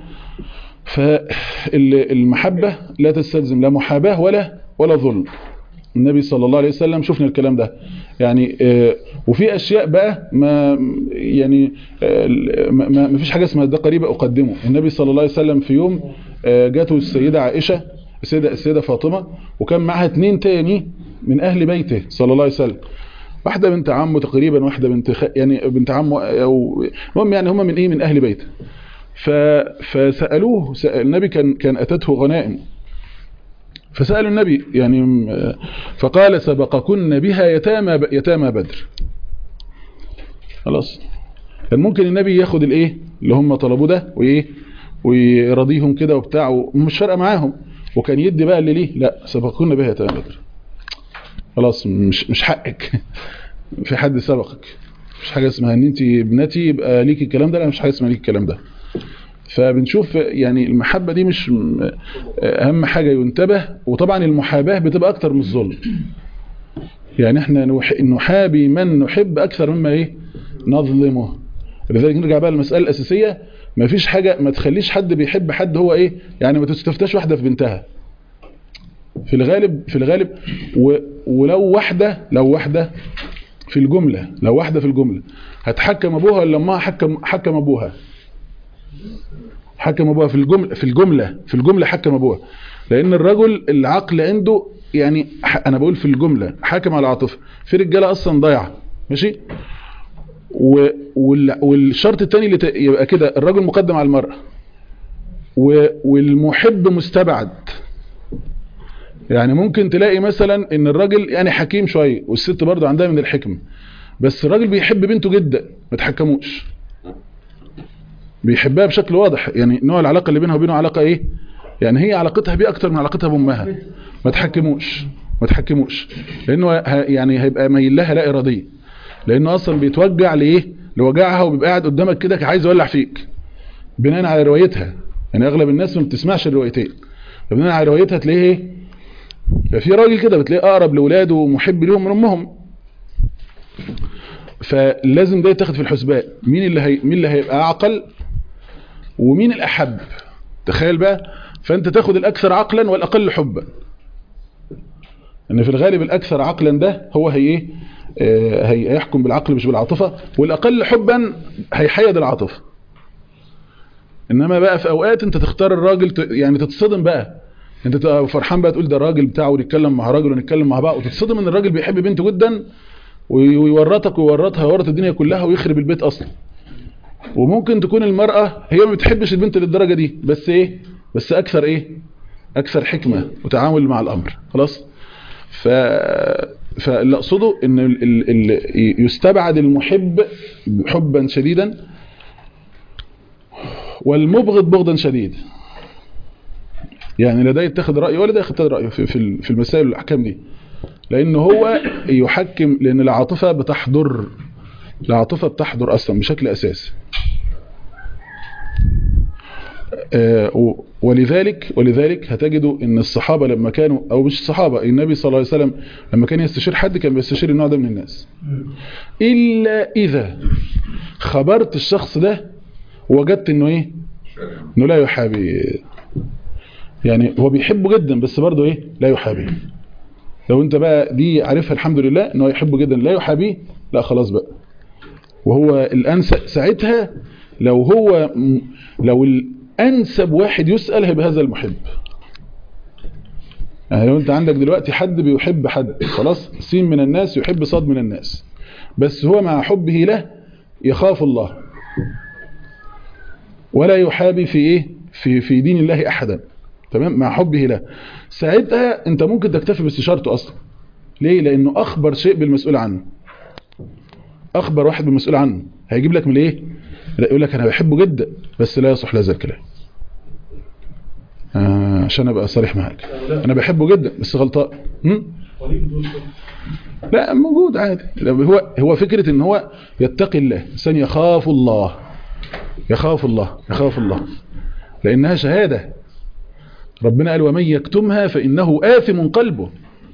فالمحبة لا تستلزم لا محاباة ولا ولا ظلم النبي صلى الله عليه وسلم شفنا الكلام ده يعني آه، وفي اشياء بقى ما يعني آه، ما ما- ما فيش حاجه اسمها ده قريب اقدمه النبي صلى الله عليه وسلم في يوم آه، جاته السيده عائشه السيده السيده فاطمه وكان معاها اتنين تاني من اهل بيته صلى الله عليه وسلم واحده بنت عمه تقريبا واحده بنت خ... يعني بنت عمه او المهم يعني هم من ايه من اهل بيته ف... فسالوه سأل النبي كان كان اتته غنائم فسالوا النبي يعني م- فقال سبقكن بها يتامى ب- يتامى بدر خلاص كان ممكن النبي ياخد الايه اللي هم طلبوه ده وايه ويرضيهم كده وبتاع ومش فارقه معاهم وكان يدي بقى اللي ليه لا سبقكن بها يتامى بدر خلاص مش مش حقك في حد سبقك مش حاجه اسمها ان انت ابنتي يبقى ليكي الكلام ده لا مش حاجه اسمها ليكي الكلام ده فبنشوف يعني المحبة دي مش م- أهم حاجة ينتبه وطبعا المحاباة بتبقى أكتر من الظلم يعني احنا نح- نحابي من نحب أكثر مما إيه نظلمه لذلك نرجع بقى للمسألة الأساسية ما فيش حاجة ما تخليش حد بيحب حد هو إيه يعني ما تستفتاش واحدة في بنتها في الغالب في الغالب و ولو واحدة لو واحدة في الجملة لو واحدة في الجملة هتحكم أبوها ولا أمها حكم حكم أبوها حكم ابوها في الجمله في الجمله في الجمله حكم ابوها لان الرجل العقل عنده يعني ح- انا بقول في الجمله حاكم على العاطفه في رجاله اصلا ضايعه ماشي و- وال- والشرط الثاني اللي ت- يبقى كده الرجل مقدم على المراه و- والمحب مستبعد يعني ممكن تلاقي مثلا ان الراجل يعني حكيم شويه والست برضه عندها من الحكمه بس الراجل بيحب بنته جدا ما تحكموش بيحبها بشكل واضح يعني نوع العلاقة اللي بينها وبينه علاقة ايه يعني هي علاقتها بيه اكتر من علاقتها بامها ما تحكموش ما تحكموش لانه ه- يعني هيبقى ميل لها لا اراديه لانه اصلا بيتوجع لايه لوجعها وبيبقى قاعد قدامك كده عايز يولع فيك بناء على روايتها يعني اغلب الناس ما بتسمعش الروايتين فبناء على روايتها تلاقيه ايه ففي راجل كده بتلاقيه اقرب لاولاده ومحب ليهم من امهم فلازم ده يتاخد في الحسبان مين اللي هي مين اللي هيبقى اعقل ومين الأحب تخيل بقى فأنت تاخد الأكثر عقلا والأقل حبا ان في الغالب الأكثر عقلا ده هو هي ايه آه، هي- هيحكم بالعقل مش بالعاطفة والأقل حبا هيحيد العاطفة إنما بقى في أوقات أنت تختار الراجل ت- يعني تتصدم بقى أنت تبقى فرحان بقى تقول ده الراجل بتاعه ونتكلم مع راجل ونتكلم مع بعض وتتصدم ان الراجل بيحب بنته جدا وي- ويورطك ويورطها ويورط الدنيا كلها ويخرب البيت أصلا وممكن تكون المرأة هي ما بتحبش البنت للدرجة دي بس ايه بس اكثر ايه اكثر حكمة وتعامل مع الامر خلاص ف فاللي اقصده ان ال... ال... ال... يستبعد المحب حبا شديدا والمبغض بغضا شديد يعني لا ده يتخذ رأيه ولا ده يتخذ رأيه في في ال- في المسائل والاحكام دي لان هو يحكم لان العاطفة بتحضر العاطفة بتحضر اصلا بشكل اساسي آه، و- ولذلك ولذلك هتجدوا ان الصحابه لما كانوا او مش الصحابه النبي صلى الله عليه وسلم لما كان يستشير حد كان بيستشير النوع ده من الناس الا اذا خبرت الشخص ده وجدت انه ايه انه لا يحابي يعني هو بيحبه جدا بس برضه ايه لا يحابيه لو انت بقى دي عارفها الحمد لله ان هو يحبه جدا لا يحابيه لا خلاص بقى وهو الانسب ساعتها لو هو م- لو الانسب واحد يسال هيبقى هذا المحب يعني لو انت عندك دلوقتي حد بيحب حد خلاص سين من الناس يحب صاد من الناس بس هو مع حبه له يخاف الله ولا يحابي في ايه في في دين الله احدا تمام مع حبه له ساعتها انت ممكن تكتفي باستشارته اصلا ليه لانه اخبر شيء بالمسؤول عنه اخبر واحد بالمسؤول عنه هيجيب لك من ايه لا يقول لك انا بحبه جدا بس لا يصح لهذا الكلام آه عشان ابقى صريح معاك انا بحبه جدا بس غلطان هم؟ لا موجود عادي هو هو فكرة ان هو يتقي الله انسان يخاف الله يخاف الله يخاف الله لانها شهادة ربنا قال ومن يكتمها فانه آثم قلبه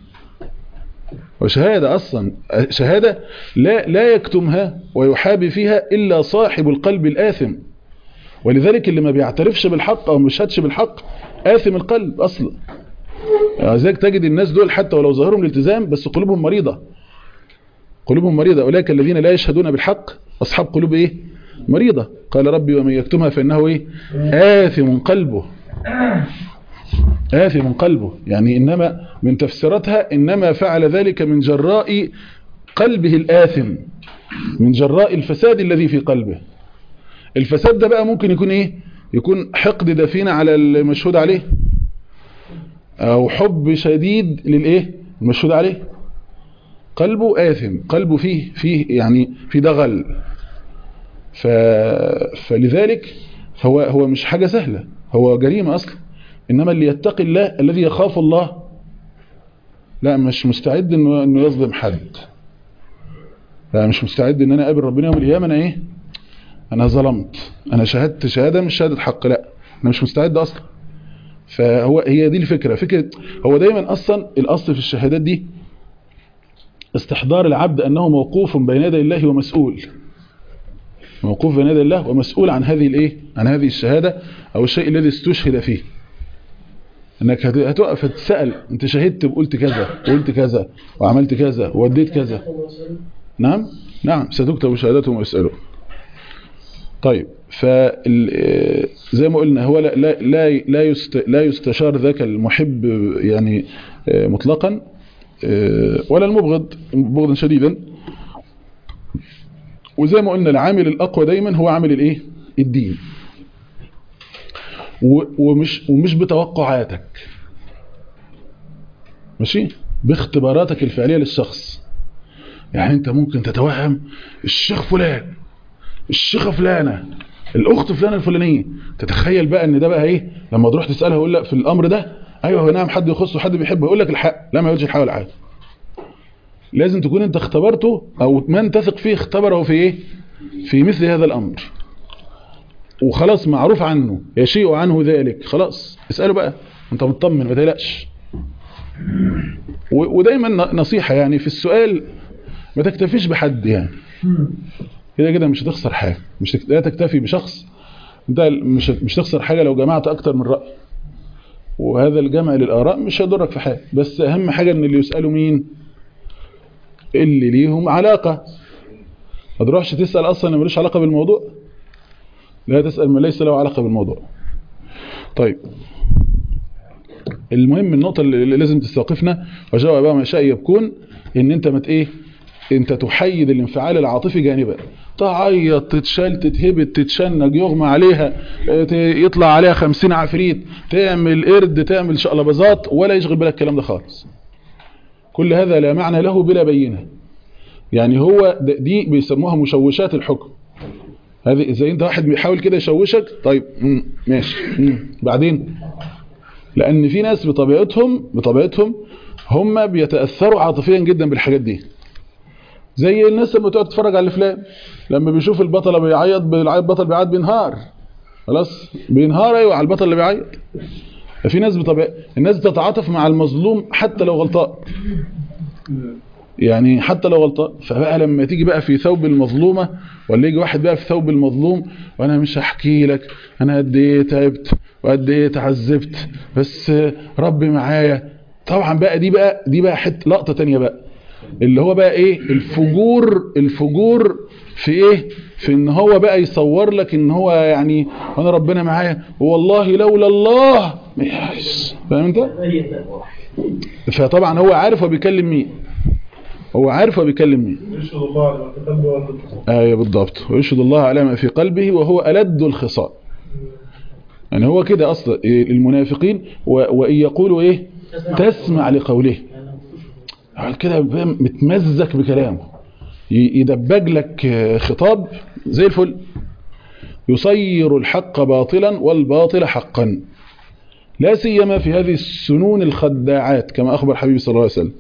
وشهادة اصلا شهادة لا لا يكتمها ويحابي فيها الا صاحب القلب الآثم ولذلك اللي ما بيعترفش بالحق او مش هاتش بالحق آثم القلب اصلا لذلك تجد الناس دول حتى ولو ظاهرهم الالتزام بس قلوبهم مريضة قلوبهم مريضة أولئك الذين لا يشهدون بالحق أصحاب قلوب إيه مريضة قال ربي ومن يكتمها فإنه إيه آثم قلبه آثم قلبه يعني إنما من تفسيراتها إنما فعل ذلك من جراء قلبه الآثم من جراء الفساد الذي في قلبه الفساد ده بقى ممكن يكون إيه يكون حقد دفين على المشهود عليه أو حب شديد للإيه المشهود عليه قلبه آثم قلبه فيه فيه يعني في دغل ف... فلذلك هو هو مش حاجة سهلة هو جريمة أصلا إنما اللي يتقي الله الذي يخاف الله لا مش مستعد إنه, إنه يظلم حد لا مش مستعد إن أنا أقابل ربنا يوم القيامة أنا إيه أنا ظلمت أنا شهدت شهادة مش شهادة حق لا أنا مش مستعد أصلا فهو هي دي الفكرة فكرة هو دايما أصلا الأصل في الشهادات دي استحضار العبد أنه موقوف بين يدي الله ومسؤول موقوف بين يدي الله ومسؤول عن هذه الايه عن هذه الشهادة أو الشيء الذي استشهد فيه انك هتقف تسأل انت شهدت وقلت كذا وقلت كذا وعملت كذا ووديت كذا نعم نعم ستكتب شهادتهم ويسألوا طيب فزي ما قلنا هو لا لا لا لا, يست لا يستشار ذاك المحب يعني مطلقا ولا المبغض بغضا شديدا وزي ما قلنا العامل الأقوى دايما هو عامل الايه الدين ومش ومش بتوقعاتك ماشي باختباراتك الفعلية للشخص يعني انت ممكن تتوهم الشيخ فلان الشيخة فلانة الاخت فلانة الفلانية تتخيل بقى ان ده بقى ايه لما تروح تسألها يقول لك في الامر ده ايوه هو نعم حد يخصه حد بيحبه يقول لك الحق لا ما يقولش الحق ولا حاجه لازم تكون انت اختبرته او من تثق فيه اختبره في ايه في مثل هذا الامر وخلاص معروف عنه يشيء عنه ذلك خلاص اسأله بقى انت مطمن ما تقلقش ودايما نصيحة يعني في السؤال ما تكتفيش بحد يعني كده كده مش هتخسر حاجة مش لا تكتفي بشخص انت مش مش تخسر حاجة لو جمعت اكتر من رأي وهذا الجمع للآراء مش هيضرك في حاجة بس اهم حاجة ان اللي يسألوا مين اللي ليهم علاقة ما تروحش تسأل اصلا ملوش علاقة بالموضوع لا تسأل من ليس له علاقة بالموضوع طيب المهم النقطة اللي لازم تستوقفنا وجاء بقى ما شاء يبكون ان انت مت ايه انت تحيد الانفعال العاطفي جانبا تعيط تتشال تتهبت تتشنج يغمى عليها يطلع عليها خمسين عفريت تعمل قرد تعمل شقلبازات ولا يشغل بالك الكلام ده خالص كل هذا لا معنى له بلا بينه يعني هو دي بيسموها مشوشات الحكم هذه زي انت واحد بيحاول كده يشوشك طيب مم. ماشي مم. بعدين لان في ناس بطبيعتهم بطبيعتهم هم بيتاثروا عاطفيا جدا بالحاجات دي زي الناس لما تقعد تتفرج على الافلام لما بيشوف البطله بيعيط البطل بيعيط بينهار خلاص بينهار ايوه على البطل اللي بيعيط ففي ناس بطبيعة الناس بتتعاطف مع المظلوم حتى لو غلطان يعني حتى لو غلطان فبقى لما تيجي بقى في ثوب المظلومة ولا يجي واحد بقى في ثوب المظلوم وانا مش هحكي لك انا قد ايه تعبت وقد ايه تعذبت بس ربي معايا طبعا بقى دي بقى دي بقى حته لقطه تانية بقى اللي هو بقى ايه الفجور الفجور في ايه في ان هو بقى يصور لك ان هو يعني انا ربنا معايا والله لولا الله ما يعيش فاهم انت فطبعا هو عارف هو بيكلم مين هو عارف هو بيكلم مين يشهد الله على ما في قلبه وما في ايوه بالضبط ويشهد الله على ما في قلبه وهو ألد الخصال يعني هو كده اصلا إيه المنافقين و- وان يقولوا ايه تسمع لقوله يعني كده بقى متمزك بكلامه ي- يدبج لك آه، خطاب زي الفل يصير الحق باطلا والباطل حقا لا سيما في هذه السنون الخداعات كما أخبر حبيبي صلى الله عليه وسلم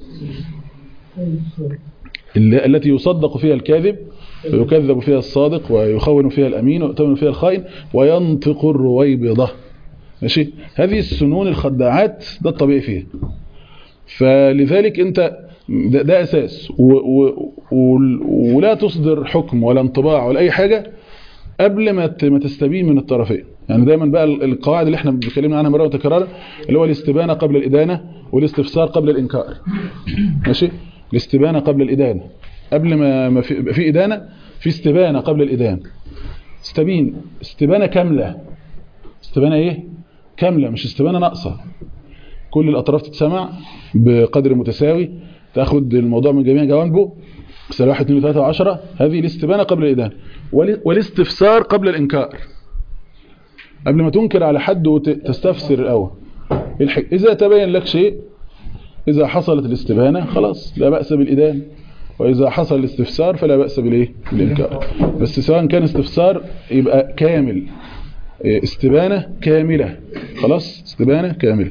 اللي- التي يصدق فيها الكاذب ويكذب فيها الصادق ويخون فيها الأمين ويؤتمن فيها الخائن وينطق الرويبضة ماشي هذه السنون الخداعات ده الطبيعي فيها فلذلك انت ده, ده اساس و و و ولا تصدر حكم ولا انطباع ولا اي حاجة قبل ما ت- ما تستبين من الطرفين يعني دايما بقى ال- القواعد اللي احنا بنتكلمنا عنها مره وتكرارا اللي هو الاستبانه قبل الادانه والاستفسار قبل الانكار ماشي الاستبانه قبل الادانه قبل ما ما في يبقى في ادانه في استبانه قبل الادانه استبين استبانه كامله استبانه ايه كامله مش استبانه ناقصه كل الاطراف تتسمع بقدر متساوي تاخد الموضوع من جميع جوانبه سنة 1 2 3 10 هذه الاستبانة قبل الإدانة وال- والاستفسار قبل الإنكار قبل ما تنكر على حد وتستفسر الأول الحق إذا تبين لك شيء إذا حصلت الاستبانة خلاص لا بأس بالإدانة وإذا حصل الاستفسار فلا بأس بالإيه بالإنكار بس سواء كان استفسار يبقى كامل إيه، استبانة كاملة خلاص استبانة كاملة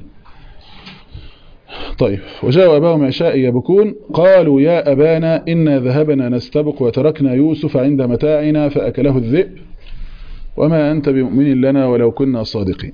طيب وجاء أباهم عشاء يبكون قالوا يا أبانا إنا ذهبنا نستبق وتركنا يوسف عند متاعنا فأكله الذئب وما أنت بمؤمن لنا ولو كنا صادقين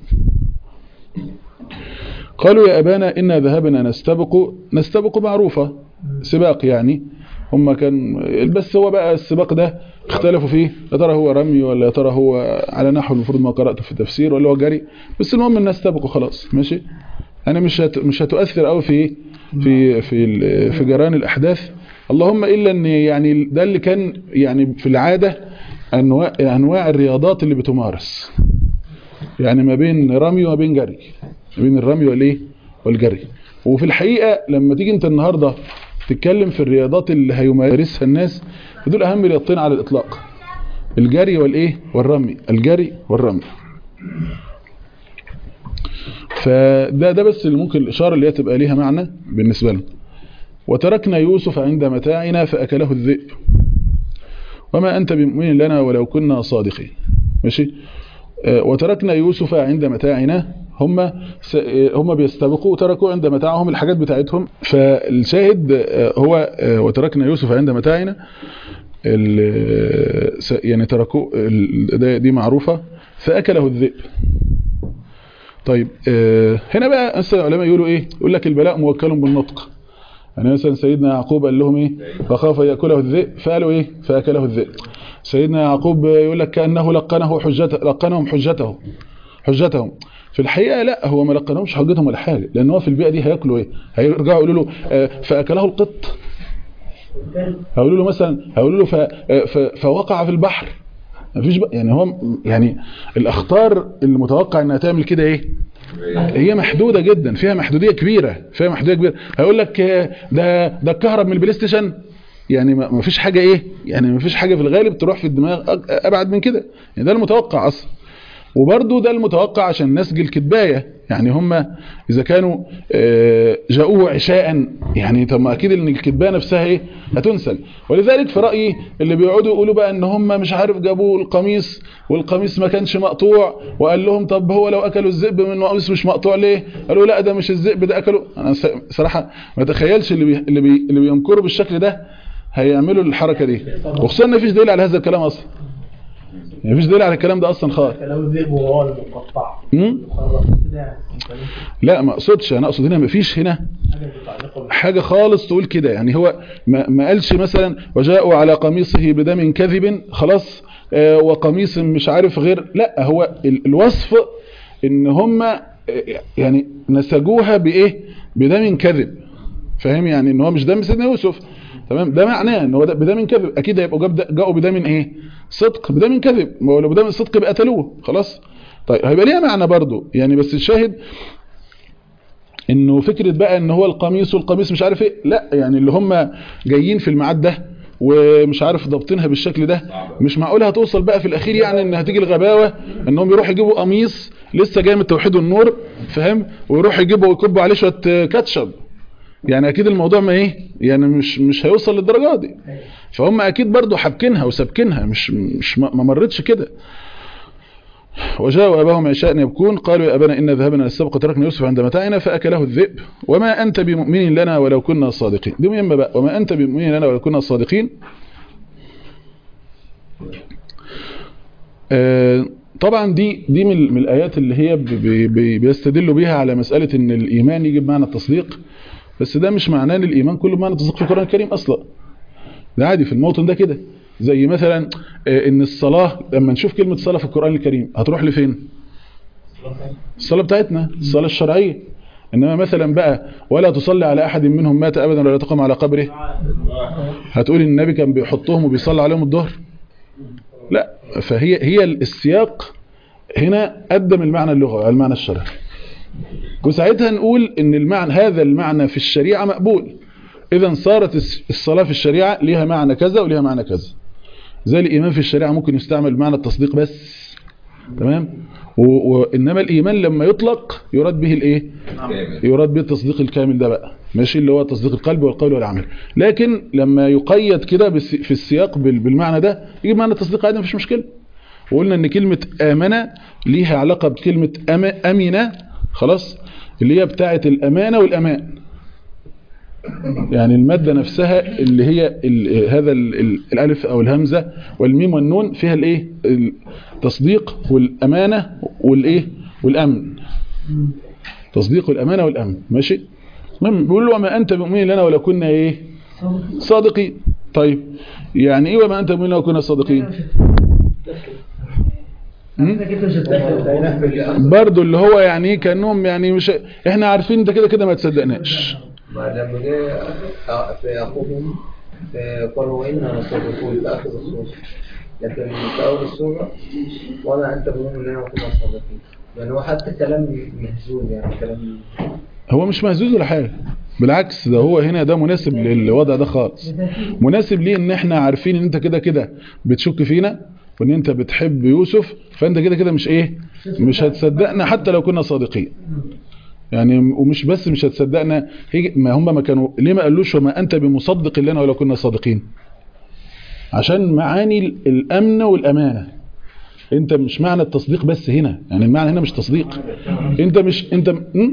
قالوا يا أبانا إنا ذهبنا نستبق نستبق معروفة سباق يعني هم كان بس هو بقى السباق ده اختلفوا فيه يا ترى هو رمي ولا يا ترى هو على نحو المفروض ما قرأته في التفسير ولا هو جري بس المهم الناس استبقوا خلاص ماشي انا مش هت... مش هتؤثر قوي في في في ال- في جران الاحداث اللهم الا ان يعني ده اللي كان يعني في العاده انواع انواع الرياضات اللي بتمارس يعني ما بين رمي وما بين جري ما بين الرمي والايه والجري وفي الحقيقه لما تيجي انت النهارده تتكلم في الرياضات اللي هيمارسها الناس فدول اهم رياضتين على الاطلاق الجري والايه والرمي الجري والرمي فده ده بس اللي ممكن الإشارة اللي هي تبقى ليها معنى بالنسبة لنا وتركنا يوسف عند متاعنا فأكله الذئب وما أنت بمؤمن لنا ولو كنا صادقين ماشي آه، وتركنا يوسف عند متاعنا هم س- آه، هم بيستبقوا وتركوا عند متاعهم الحاجات بتاعتهم فالشاهد آه، هو آه، وتركنا يوسف عند متاعنا ال- س- يعني تركوا ال- ده- دي معروفة فأكله الذئب طيب آه، هنا بقى مثلا العلماء يقولوا ايه يقول لك البلاء موكل بالنطق يعني مثلا سيدنا يعقوب قال لهم ايه فخاف ياكله الذئب فقالوا ايه فاكله الذئب سيدنا يعقوب يقول لك كانه لقنه حجته لقنهم حجته حجتهم في الحقيقه لا هو ما لقنهمش حجتهم ولا حاجه لان هو في البيئه دي هياكلوا ايه هيرجعوا يقولوا له آه، فاكله القط هيقولوا له مثلا هيقولوا له ف- آه، ف- فوقع في البحر مفيش بقى يعني هو يعني الاخطار المتوقع انها تعمل كده ايه هي محدودة جدا فيها محدودية كبيرة فيها محدودية كبيرة هيقول لك آه، ده ده الكهرب من البلاي ستيشن يعني ما ما فيش حاجة ايه يعني ما فيش حاجة في الغالب تروح في الدماغ أك- ابعد من كده يعني ده المتوقع اصلا وبرضه ده المتوقع عشان نسج الكتباية يعني هم إذا كانوا آه، جاءوه عشاء يعني طب ما أكيد إن الكتباية نفسها إيه هتنسل ولذلك في رأيي اللي بيقعدوا يقولوا بقى إن هم مش عارف جابوا القميص والقميص ما كانش مقطوع وقال لهم طب هو لو أكلوا الذئب من القميص مش مقطوع ليه قالوا لا ده مش الذئب ده أكله أنا س- صراحة ما تخيلش اللي بي اللي, بي اللي بينكروا بالشكل ده هيعملوا الحركة دي وخصوصا ان مفيش دليل على هذا الكلام أصلا يعني مفيش دليل على الكلام ده اصلا خالص لو الذئب وهو المقطع مم؟ خلاص كده انت ممكن لا ما اقصدش انا اقصد هنا مفيش هنا حاجه متعلقه بال- حاجة خالص تقول كده يعني هو ما, ما قالش مثلا وجاءوا على قميصه بدم كذب خلاص آه وقميص مش عارف غير لا هو ال- الوصف ان هم آه، يعني نسجوها بايه بدم كذب فاهم يعني ان هو مش دم سيدنا يوسف تمام ده معناه ان هو ده بدم كذب اكيد هيبقوا جاب- جاءوا بدم ايه صدق بدم كذب ما هو لو بدم الصدق يبقى قتلوه خلاص طيب هيبقى ليها معنى برضو يعني بس الشاهد انه فكرة بقى ان هو القميص والقميص مش عارف ايه لا يعني اللي هم جايين في الميعاد ده ومش عارف ضابطينها بالشكل ده مش معقول هتوصل بقى في الاخير يعني ان هتيجي الغباوة انهم يروحوا يجيبوا قميص لسه جاي من التوحيد والنور فاهم ويروحوا يجيبوا ويكبوا عليه شوية كاتشب يعني اكيد الموضوع ما ايه يعني مش مش هيوصل للدرجة دي فهم اكيد برضو حابكينها وسابكينها مش مش ما ما مرتش كده وجاءوا أباهم عشاء يبكون قالوا يا أبانا إن ذهبنا للسبق وتركنا يوسف عند متاعنا فأكله الذئب وما أنت بمؤمن لنا ولو كنا صادقين دي مهمة بقى وما أنت بمؤمن لنا ولو كنا صادقين آه، طبعا دي دي من من الآيات اللي هي ب- ب- ب- بيستدلوا بيها على مسألة إن الإيمان يجي بمعنى التصديق بس ده مش معناه إن الإيمان كله بمعنى التصديق في القرآن الكريم أصلا ده عادي في الموطن ده كده زي مثلا آه، ان الصلاة لما نشوف كلمة صلاة في القرآن الكريم هتروح لفين الصلاة بتاعتنا الصلاة الشرعية انما مثلا بقى ولا تصلي على احد منهم مات ابدا ولا تقوم على قبره هتقول النبي كان بيحطهم وبيصلي عليهم الظهر لا فهي هي السياق هنا قدم المعنى اللغوي على المعنى الشرعي وساعتها نقول ان المعنى هذا المعنى في الشريعة مقبول اذا صارت الس- الصلاة في الشريعة ليها معنى كذا وليها معنى كذا زي الإيمان في الشريعة ممكن يستعمل بمعنى التصديق بس تمام و- وإنما الإيمان لما يطلق يراد به الإيه يراد به التصديق الكامل ده بقى ماشي اللي هو تصديق القلب والقول والعمل لكن لما يقيد كده بالس- في السياق بال- بالمعنى ده يجي معنى التصديق عادي مفيش مشكلة وقلنا ان كلمة آمنة ليها علاقة بكلمة أم- أمنة خلاص اللي هي بتاعة الأمانة والأمان يعني المادة نفسها اللي هي ال هذا ال ال الألف أو الهمزة والميم والنون فيها الإيه التصديق والأمانة والإيه والأمن تصديق والأمانة والأمن ماشي المهم بيقول له وما أنت بمؤمن لنا ولو كنا إيه صادقين طيب يعني إيه وما أنت بمؤمن لنا ولو كنا صادقين برضو اللي هو يعني ايه كانهم يعني مش احنا عارفين انت كده كده ما تصدقناش ما لما جه في أخوهم آه، قالوا إنا صادقون في آخر السورة لكن في أول السورة وما أنت بمؤمن لنا وكنا صادقين يعني هو حتى كلام مهزوز يعني كلام هو مش مهزوز ولا حاجه بالعكس ده هو هنا ده مناسب للوضع ده خالص مناسب ليه ان احنا عارفين ان انت كده كده بتشك فينا وان انت بتحب يوسف فانت كده كده مش ايه مش هتصدقنا حتى لو كنا صادقين يعني ومش بس مش هتصدقنا هي ما هم ما كانوا ليه ما قالوش وما انت بمصدق لنا ولو كنا صادقين عشان معاني ال- الامن والامانه انت مش معنى التصديق بس هنا يعني المعنى هنا مش تصديق انت مش انت م?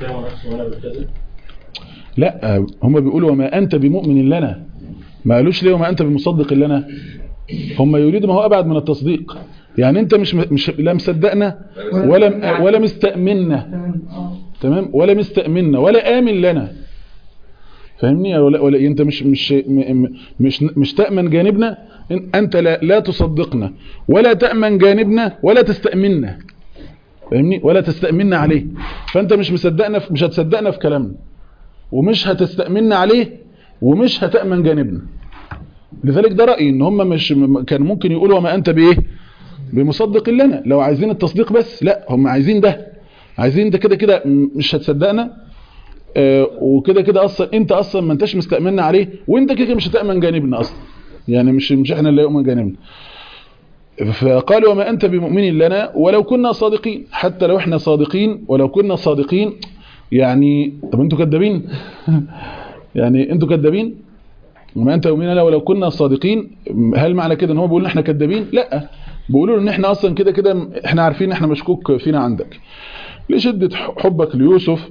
لا هم بيقولوا وما انت بمؤمن لنا ما قالوش ليه وما انت بمصدق لنا هم يريدوا ما هو ابعد من التصديق يعني انت مش مش لا مصدقنا ولا ولا مستأمنا تمام ولا مستأمنا ولا آمن لنا فاهمني ولا, ولا انت مش مش م- م- مش مش تأمن جانبنا إن- انت لا, لا تصدقنا ولا تأمن جانبنا ولا تستأمنا فاهمني ولا تستأمنا عليه فانت مش مصدقنا في- مش هتصدقنا في كلامنا ومش هتستأمنا عليه ومش هتأمن جانبنا لذلك ده رأيي ان هم مش م- كان ممكن يقولوا وما انت بايه بمصدق لنا لو عايزين التصديق بس لا هم عايزين ده عايزين انت كده كده م- مش هتصدقنا آه، وكده كده اصلا انت اصلا ما انتش مستأمنا عليه وانت كده كده مش هتأمن جانبنا اصلا يعني مش مش احنا اللي يؤمن جانبنا فقال وما انت بمؤمن لنا ولو كنا صادقين حتى لو احنا صادقين ولو كنا صادقين يعني طب انتوا كدابين يعني انتوا كدابين وما انت بمؤمن لنا ولو كنا صادقين هل معنى كده ان هو بيقول ان احنا كدابين لا بيقولوا ان احنا اصلا كده كده احنا عارفين ان احنا مشكوك فينا عندك لشدة حبك ليوسف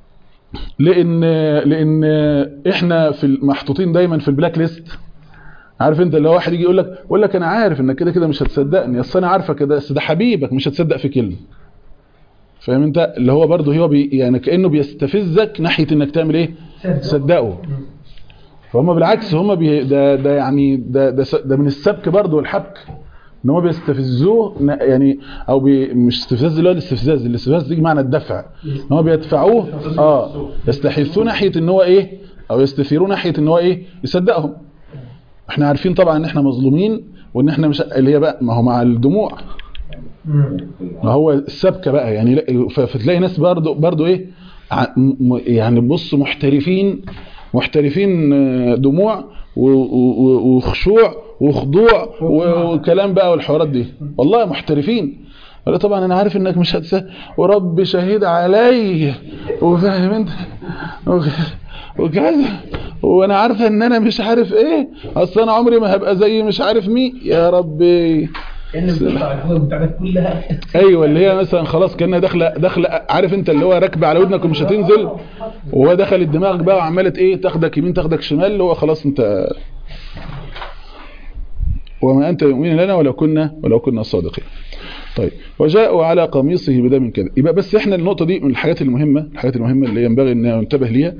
لان لان احنا في محطوطين دايما في البلاك ليست عارف انت اللي هو واحد يجي يقول لك يقول لك انا عارف انك كده كده مش هتصدقني اصل انا عارفك كده بس ده حبيبك مش هتصدق في كلمه فاهم انت اللي هو برضه هو بي يعني كانه بيستفزك ناحيه انك تعمل ايه تصدقه فهم بالعكس هم بي ده ده يعني ده ده, س- ده من السبك برضه والحبك ان هم بيستفزوه ن- يعني او بي مش استفزاز اللي هو الاستفزاز الاستفزاز دي معنى الدفع ان هم بيدفعوه اه يستحثوه ناحيه ان هو ايه او يستثيروه ناحيه ان هو ايه يصدقهم احنا عارفين طبعا ان احنا مظلومين وان احنا مش اللي هي بقى ما هو مع الدموع ما هو السبكه بقى يعني لا- ف- فتلاقي ناس برضو برضو ايه ع- م- يعني بص محترفين محترفين آه، دموع و- و- وخشوع وخضوع و- وكلام بقى والحوارات دي والله محترفين قال طبعا انا عارف انك مش هتسا ورب شهيد علي وفاهم انت وك- وكذا وانا عارفه ان انا مش عارف ايه اصل انا عمري ما هبقى زي مش عارف مين يا ربي كأن بتقطع الحقوق بتاعتك كلها ايوه اللي هي مثلا خلاص كانها داخله داخله عارف انت اللي هو راكبه على ودنك ومش هتنزل وهو دخل الدماغ بقى وعماله ايه تاخدك يمين تاخدك شمال اللي هو خلاص انت وما انت يؤمن لنا ولو كنا ولو كنا صادقين طيب وجاءوا على قميصه بدم كذا يبقى بس احنا النقطه دي من الحاجات المهمه الحاجات المهمه اللي ينبغي ان ننتبه ليها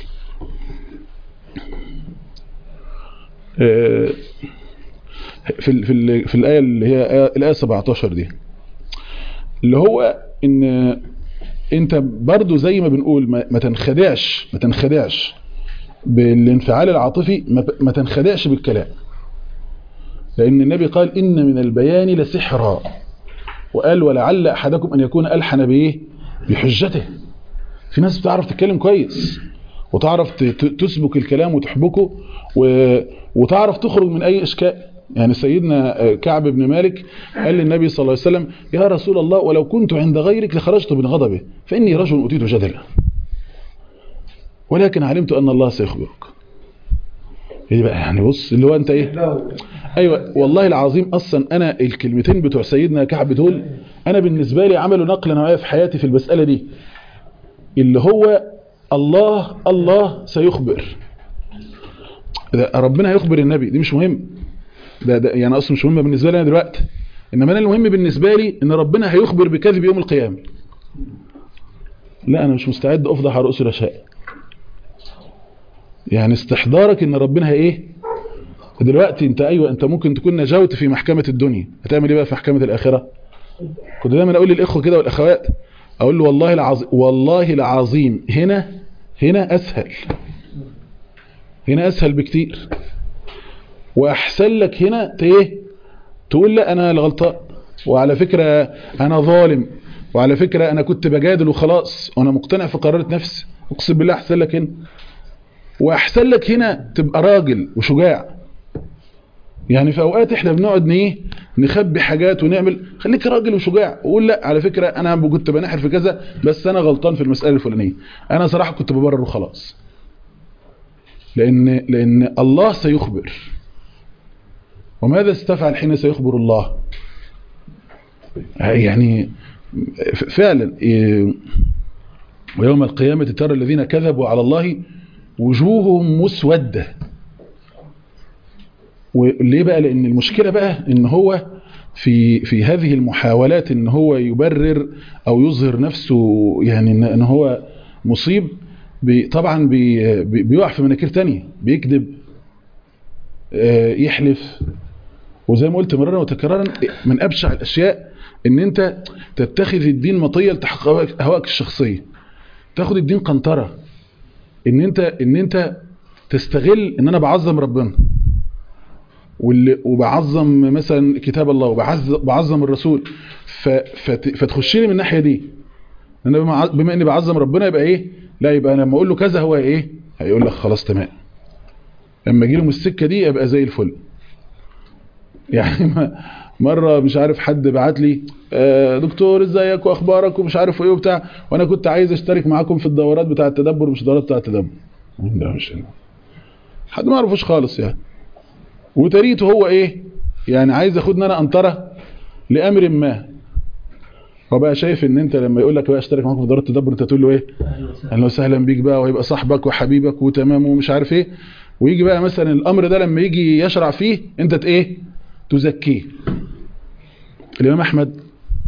آه، في ال- في ال- في الايه اللي هي آية- الايه 17 دي اللي هو ان انت برضو زي ما بنقول ما ما تنخدعش ما تنخدعش بالانفعال العاطفي ما ت- ما تنخدعش بالكلام لان النبي قال ان من البيان لسحرا وقال ولعل احدكم ان يكون الحن بايه بحجته في ناس بتعرف تتكلم كويس وتعرف ت- ت- تسبك الكلام وتحبكه و- وتعرف تخرج من اي اشكال يعني سيدنا آه، كعب بن مالك قال للنبي صلى الله عليه وسلم يا رسول الله ولو كنت عند غيرك لخرجت من غضبه فاني رجل اوتيت جدلا ولكن علمت ان الله سيخبرك ايه بقى يعني بص اللي هو انت ايه ايوه والله العظيم اصلا انا الكلمتين بتوع سيدنا كعب دول انا بالنسبه لي عملوا نقله نوعيه في حياتي في المساله دي اللي هو الله الله سيخبر ده ربنا هيخبر النبي دي مش مهم ده, ده يعني اصلا مش مهمه بالنسبه لي انا دلوقتي انما انا المهم بالنسبه لي ان ربنا هيخبر بكذب يوم القيامه لا انا مش مستعد افضح على رؤوس الاشياء يعني استحضارك ان ربنا هي ايه دلوقتي انت ايوه انت ممكن تكون نجوت في محكمه الدنيا هتعمل ايه بقى في محكمه الاخره كنت دايما اقول للاخوه كده والاخوات اقول له والله العظيم والله العظيم هنا هنا اسهل هنا اسهل بكتير واحسن لك هنا ت- ايه تقول لا انا الغلطان وعلى فكرة انا ظالم وعلى فكرة انا كنت بجادل وخلاص وانا مقتنع في قرارة نفسي اقسم بالله احسن لك هنا واحسن لك هنا تبقى راجل وشجاع يعني في اوقات احنا بنقعد ايه نخبي حاجات ونعمل خليك راجل وشجاع وقول لا على فكرة انا كنت بنحر في كذا بس انا غلطان في المسألة الفلانية انا صراحة كنت ببرر وخلاص لان لان الله سيخبر وماذا استفعل حين سيخبر الله يعني فعلا إيه، ويوم القيامة ترى الذين كذبوا على الله وجوههم مسودة وليه بقى لان المشكلة بقى ان هو في في هذه المحاولات ان هو يبرر او يظهر نفسه يعني ان إن هو مصيب بي طبعا بي بي- بيقع في مناكير تانية بيكذب آه، يحلف وزي ما قلت مرارا وتكرارا من ابشع الاشياء ان انت تتخذ الدين مطيه لتحقق هواك الشخصيه تاخد الدين قنطره ان انت ان انت تستغل ان انا بعظم ربنا واللي وبعظم مثلا كتاب الله وبعظم بعظم الرسول ف فت فتخش لي من الناحيه دي انا بما, بما اني بعظم ربنا يبقى ايه لا يبقى انا لما اقول له كذا هو ايه هيقول لك خلاص تمام لما اجي له من السكه دي يبقى زي الفل يعني ما- مرة مش عارف حد بعت لي آه، دكتور ازيك واخبارك ومش عارف ايه وبتاع وانا كنت عايز اشترك معاكم في الدورات بتاع التدبر مش الدورات بتاع التدبر ده مش حد ما يعرفوش خالص يعني وتريته هو ايه يعني عايز ياخدني انا انطره لامر ما هو بقى شايف ان انت لما يقول لك بقى اشترك معاكم في دورات التدبر انت تقول له ايه اهلا وسهلا بيك بقى وهيبقى صاحبك وحبيبك وتمام ومش عارف ايه ويجي بقى مثلا الامر ده لما يجي يشرع فيه انت ت- ايه تزكيه الامام احمد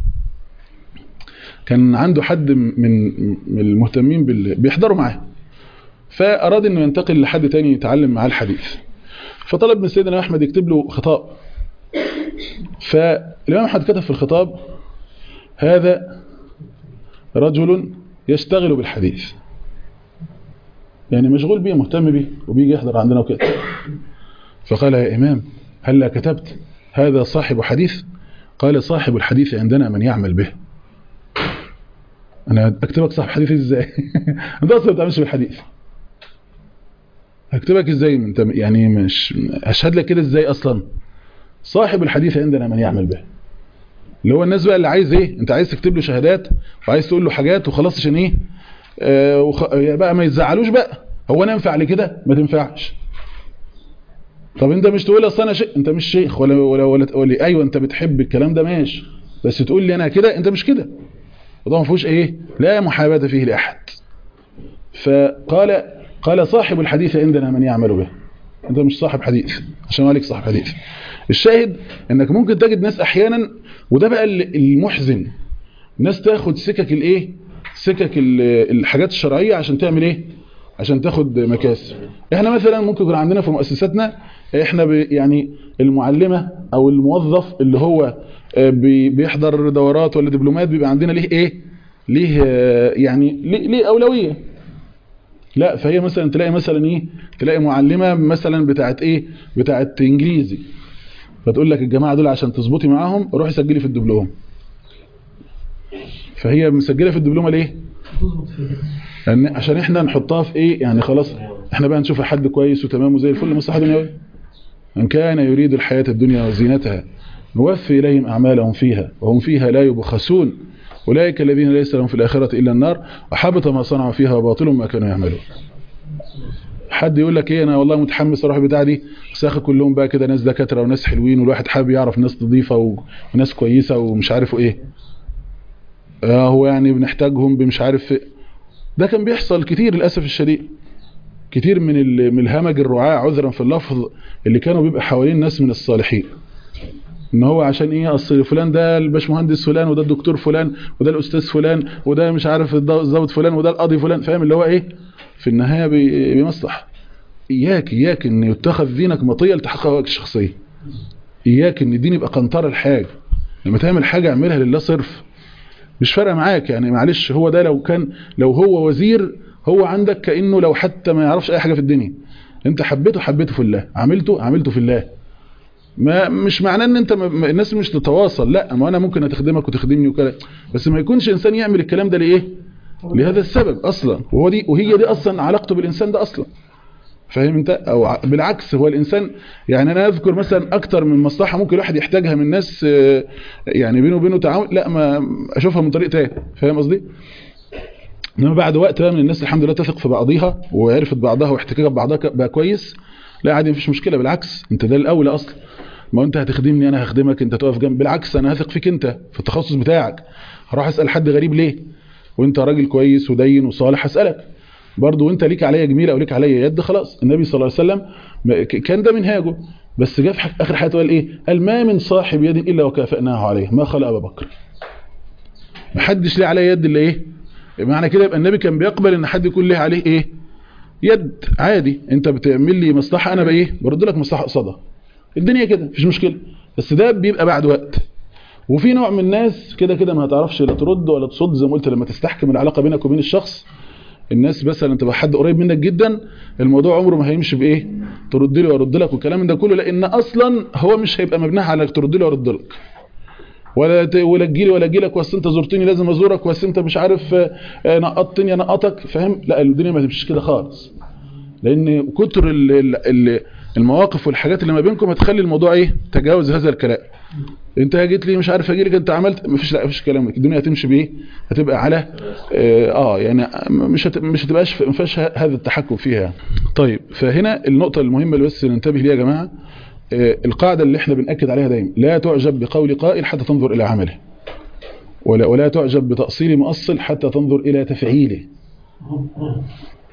كان عنده حد من من المهتمين بال... بيحضروا معاه فاراد انه ينتقل لحد تاني يتعلم معاه الحديث فطلب من سيدنا احمد يكتب له خطاب فالامام احمد كتب في الخطاب هذا رجل يشتغل بالحديث يعني مشغول بيه مهتم بيه وبيجي يحضر عندنا وكده فقال يا إمام هل كتبت هذا صاحب حديث قال صاحب الحديث عندنا من يعمل به أنا أكتبك صاحب حديث إزاي أنت أصلا ما بتعملش بالحديث هكتبك إزاي انت يعني مش أشهد لك كده إزاي أصلا صاحب الحديث عندنا من يعمل به اللي هو الناس بقى اللي عايز ايه انت عايز تكتب له شهادات وعايز تقول له حاجات وخلاص عشان ايه آه وخ... بقى ما يزعلوش بقى هو انا ينفع لكده ما تنفعش طب انت مش تقول اصل انا شيخ انت مش شيخ ولا ولا ولا تقول لي ايوه انت بتحب الكلام ده ماشي بس تقول لي انا كده انت مش كده وده ما فيهوش ايه لا محاباه فيه لاحد فقال قال صاحب الحديث عندنا من يعمل به انت مش صاحب حديث عشان مالك صاحب حديث الشاهد انك ممكن تجد ناس احيانا وده بقى المحزن ناس تاخد سكك الايه سكك الحاجات الشرعيه عشان تعمل ايه عشان تاخد مكاسب احنا مثلا ممكن يكون عندنا في مؤسساتنا احنا يعني المعلمه او الموظف اللي هو بيحضر دورات ولا دبلومات بيبقى عندنا ليه ايه ليه يعني ليه, ليه اولويه لا فهي مثلا تلاقي مثلا ايه تلاقي معلمه مثلا بتاعت ايه بتاعت انجليزي فتقول لك الجماعه دول عشان تظبطي معاهم روحي سجلي في الدبلوم فهي مسجله في الدبلومه ليه لان عشان احنا نحطها في ايه يعني خلاص احنا بقى نشوف حد كويس وتمام وزي الفل مصلحه دنيويه من كان يريد الحياه الدنيا وزينتها نوفي اليهم اعمالهم فيها وهم فيها لا يبخسون اولئك الذين ليس لهم في الاخره الا النار وحبط ما صنعوا فيها وباطل ما كانوا يعملون حد يقول لك ايه انا والله متحمس اروح بتاع دي بس اخي كلهم بقى كده ناس دكاتره وناس حلوين والواحد حابب يعرف ناس نظيفه وناس كويسه ومش عارف ايه آه هو يعني بنحتاجهم بمش عارف ده كان بيحصل كتير للاسف الشديد كتير من من الهمج الرعاة عذرا في اللفظ اللي كانوا بيبقى حوالين ناس من الصالحين ان هو عشان ايه اصل فلان ده الباشمهندس فلان وده الدكتور فلان وده الاستاذ فلان وده مش عارف الضابط فلان وده القاضي فلان فاهم اللي هو ايه في النهايه بيمصلح اياك اياك ان يتخذ دينك مطيه لتحقق هواك الشخصيه اياك ان الدين يبقى قنطره الحاجه لما تعمل حاجه اعملها لله صرف مش فارقه معاك يعني معلش هو ده لو كان لو هو وزير هو عندك كانه لو حتى ما يعرفش اي حاجه في الدنيا انت حبيته حبيته في الله عملته عملته في الله ما مش معناه ان انت ما الناس مش تتواصل لا ما انا ممكن اتخدمك وتخدمني وكده بس ما يكونش انسان يعمل الكلام ده لايه لهذا السبب اصلا وهو دي وهي دي اصلا علاقته بالانسان ده اصلا فاهم انت او بالعكس هو الانسان يعني انا اذكر مثلا اكتر من مصلحه ممكن الواحد يحتاجها من ناس يعني بينه وبينه تعاون لا ما اشوفها من طريق تاني فاهم قصدي انما بعد وقت بقى من الناس الحمد لله تثق في بعضيها وعرفت بعضها واحتكاكها ببعضها بقى كويس لا عادي مفيش مشكله بالعكس انت ده الاولى اصلا ما انت هتخدمني انا هخدمك انت تقف جنب بالعكس انا هثق فيك انت في التخصص بتاعك هروح اسال حد غريب ليه وانت راجل كويس ودين وصالح هسالك برضه وانت ليك عليا جميله او ليك عليا يد خلاص النبي صلى الله عليه وسلم كان ده منهاجه بس جه في اخر حياته قال ايه قال ما من صاحب يد الا وكافئناه عليه ما خلق ابا بكر ما حدش ليه عليا يد الا ايه معنى كده يبقى النبي كان بيقبل ان حد يكون ليه عليه ايه يد عادي انت بتعمل لي مصلحه انا بايه برد لك مصلحه قصادها الدنيا كده مفيش مشكله بس ده بيبقى بعد وقت وفي نوع من الناس كده كده ما هتعرفش لا ترد ولا تصد زي ما قلت لما تستحكم العلاقه بينك وبين الشخص الناس مثلا تبقى حد قريب منك جدا الموضوع عمره ما هيمشي بايه ترد لي وارد لك والكلام ده كله لان اصلا هو مش هيبقى مبني على انك ترد لي وارد لك ولا ولا تجي لي ولا اجي لك واصل انت زرتني لازم ازورك واصل انت مش عارف نقطتني نقطك فاهم لا الدنيا ما تمشيش كده خالص لان كتر المواقف والحاجات اللي ما بينكم هتخلي الموضوع ايه تجاوز هذا الكلام انت جيت لي مش عارف اجي لك انت عملت مفيش لا مفيش كلام الدنيا هتمشي بايه هتبقى على اه يعني مش هت مش هتبقاش ما فيهاش هذا التحكم فيها طيب فهنا النقطه المهمه اللي بس ننتبه ليها يا جماعه آه القاعده اللي احنا بناكد عليها دايما لا تعجب بقول قائل حتى تنظر الى عمله ولا ولا تعجب بتاصيل مؤصل حتى تنظر الى تفعيله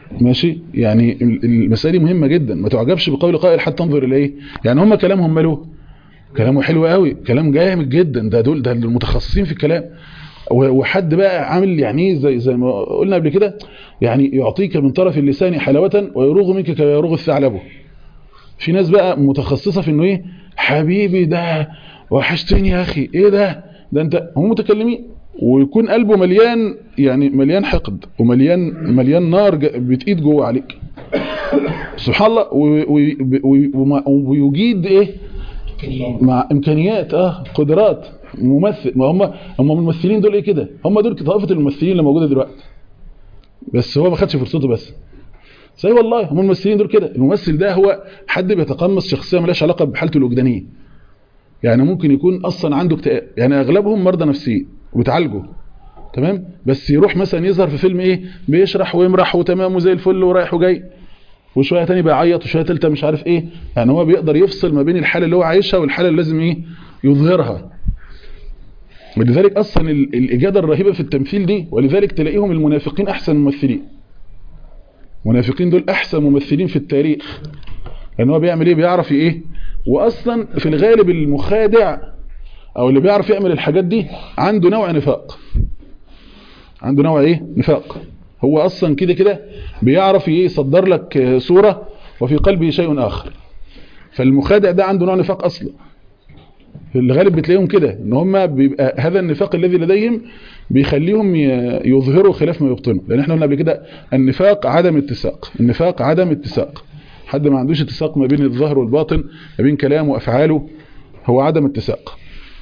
ماشي يعني ال- المسألة دي مهمة جدا ما تعجبش بقول قائل حتى انظر اليه يعني هم كلامهم ماله كلامه حلو قوي كلام جامد جدا ده دول ده المتخصصين في الكلام و- وحد بقى عامل يعني ايه زي زي ما قلنا قبل كده يعني يعطيك من طرف اللسان حلاوة ويروغ منك كما يروغ الثعلب في ناس بقى متخصصة في انه ايه حبيبي ده وحشتني يا اخي ايه ده ده انت هم متكلمين ويكون قلبه مليان يعني مليان حقد ومليان مليان نار ج- بتقيد جوه عليك سبحان الله و- و- و- وما- ويجيد ايه مع امكانيات اه قدرات ممثل ما هم هم الممثلين دول ايه كده هم دول طائفه الممثلين اللي موجوده دلوقتي بس هو ما خدش فرصته بس صحيح والله هم الممثلين دول كده الممثل ده هو حد بيتقمص شخصيه مالهاش علاقه بحالته الوجدانيه يعني ممكن يكون اصلا عنده اكتئاب يعني اغلبهم مرضى نفسيين وبيتعالجوا تمام بس يروح مثلا يظهر في فيلم ايه بيشرح ويمرح وتمام وزي الفل ورايح وجاي وشويه تاني بيعيط وشويه تالته مش عارف ايه يعني هو بيقدر يفصل ما بين الحاله اللي هو عايشها والحاله اللي لازم ايه يظهرها ولذلك اصلا ال- الاجاده الرهيبه في التمثيل دي ولذلك تلاقيهم المنافقين احسن ممثلين المنافقين دول احسن ممثلين في التاريخ لان هو بيعمل ايه بيعرف ايه واصلا في الغالب المخادع او اللي بيعرف يعمل الحاجات دي عنده نوع نفاق عنده نوع ايه نفاق هو اصلا كده كده بيعرف ايه يصدر لك آه، صورة وفي قلبه شيء اخر فالمخادع ده عنده نوع نفاق اصلا في الغالب بتلاقيهم كده ان هم بيبقى هذا النفاق الذي لديهم بيخليهم ي- يظهروا خلاف ما يبطنوا لان احنا قلنا قبل كده النفاق عدم اتساق النفاق عدم اتساق حد ما عندوش اتساق ما بين الظاهر والباطن ما بين كلامه وافعاله هو عدم اتساق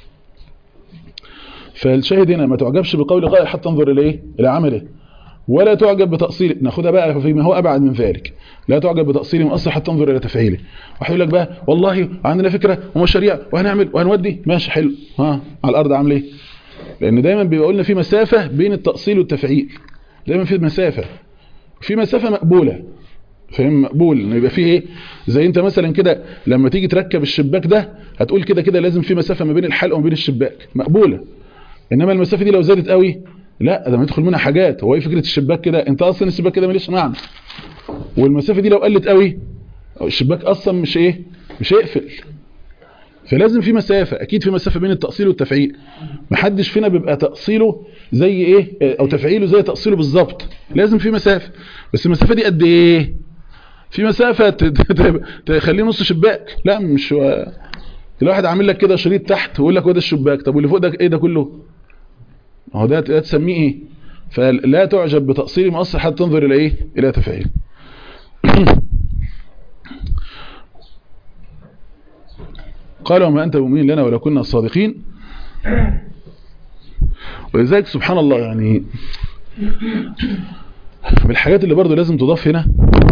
فالشاهد هنا ما تعجبش بقول قائل حتى انظر اليه الى عمله ولا تعجب بتأصيله ناخدها بقى فيما هو أبعد من ذلك لا تعجب بتأصيله مؤثر حتى تنظر إلى تفعيله واحد يقول لك بقى والله عندنا فكرة ومشاريع وهنعمل وهنودي ماشي حلو ها على الأرض عامل ايه لأن دايما بيبقى لنا في مسافة بين التأصيل والتفعيل دايما في مسافة في مسافة مقبولة فاهم مقبول انه يبقى فيه ايه زي انت مثلا كده لما تيجي تركب الشباك ده هتقول كده كده لازم في مسافة ما بين الحلقة وما بين الشباك مقبولة انما المسافة دي لو زادت قوي لا ده ما يدخل منها حاجات هو ايه فكرة الشباك كده انت اصلا الشباك كده ماليش معنى والمسافة دي لو قلت قوي الشباك اصلا مش ايه مش هيقفل فلازم في مسافة اكيد في مسافة بين التأصيل والتفعيل محدش فينا بيبقى تأصيله زي ايه او تفعيله زي تأصيله بالظبط لازم في مسافة بس المسافة دي قد ايه في مسافة ت- ت- تخليه نص شباك لا مش هو الواحد عامل لك كده شريط تحت ويقول لك هو ده الشباك طب واللي فوق ده ايه ده كله هو ده ده تسميه ايه فلا تعجب بتأصيل مؤثر حتى تنظر الى ايه الى تفعيل قال وما أنت مؤمن لنا ولو كنا صادقين ولذلك سبحان الله يعني من الحاجات اللي برضو لازم تضاف هنا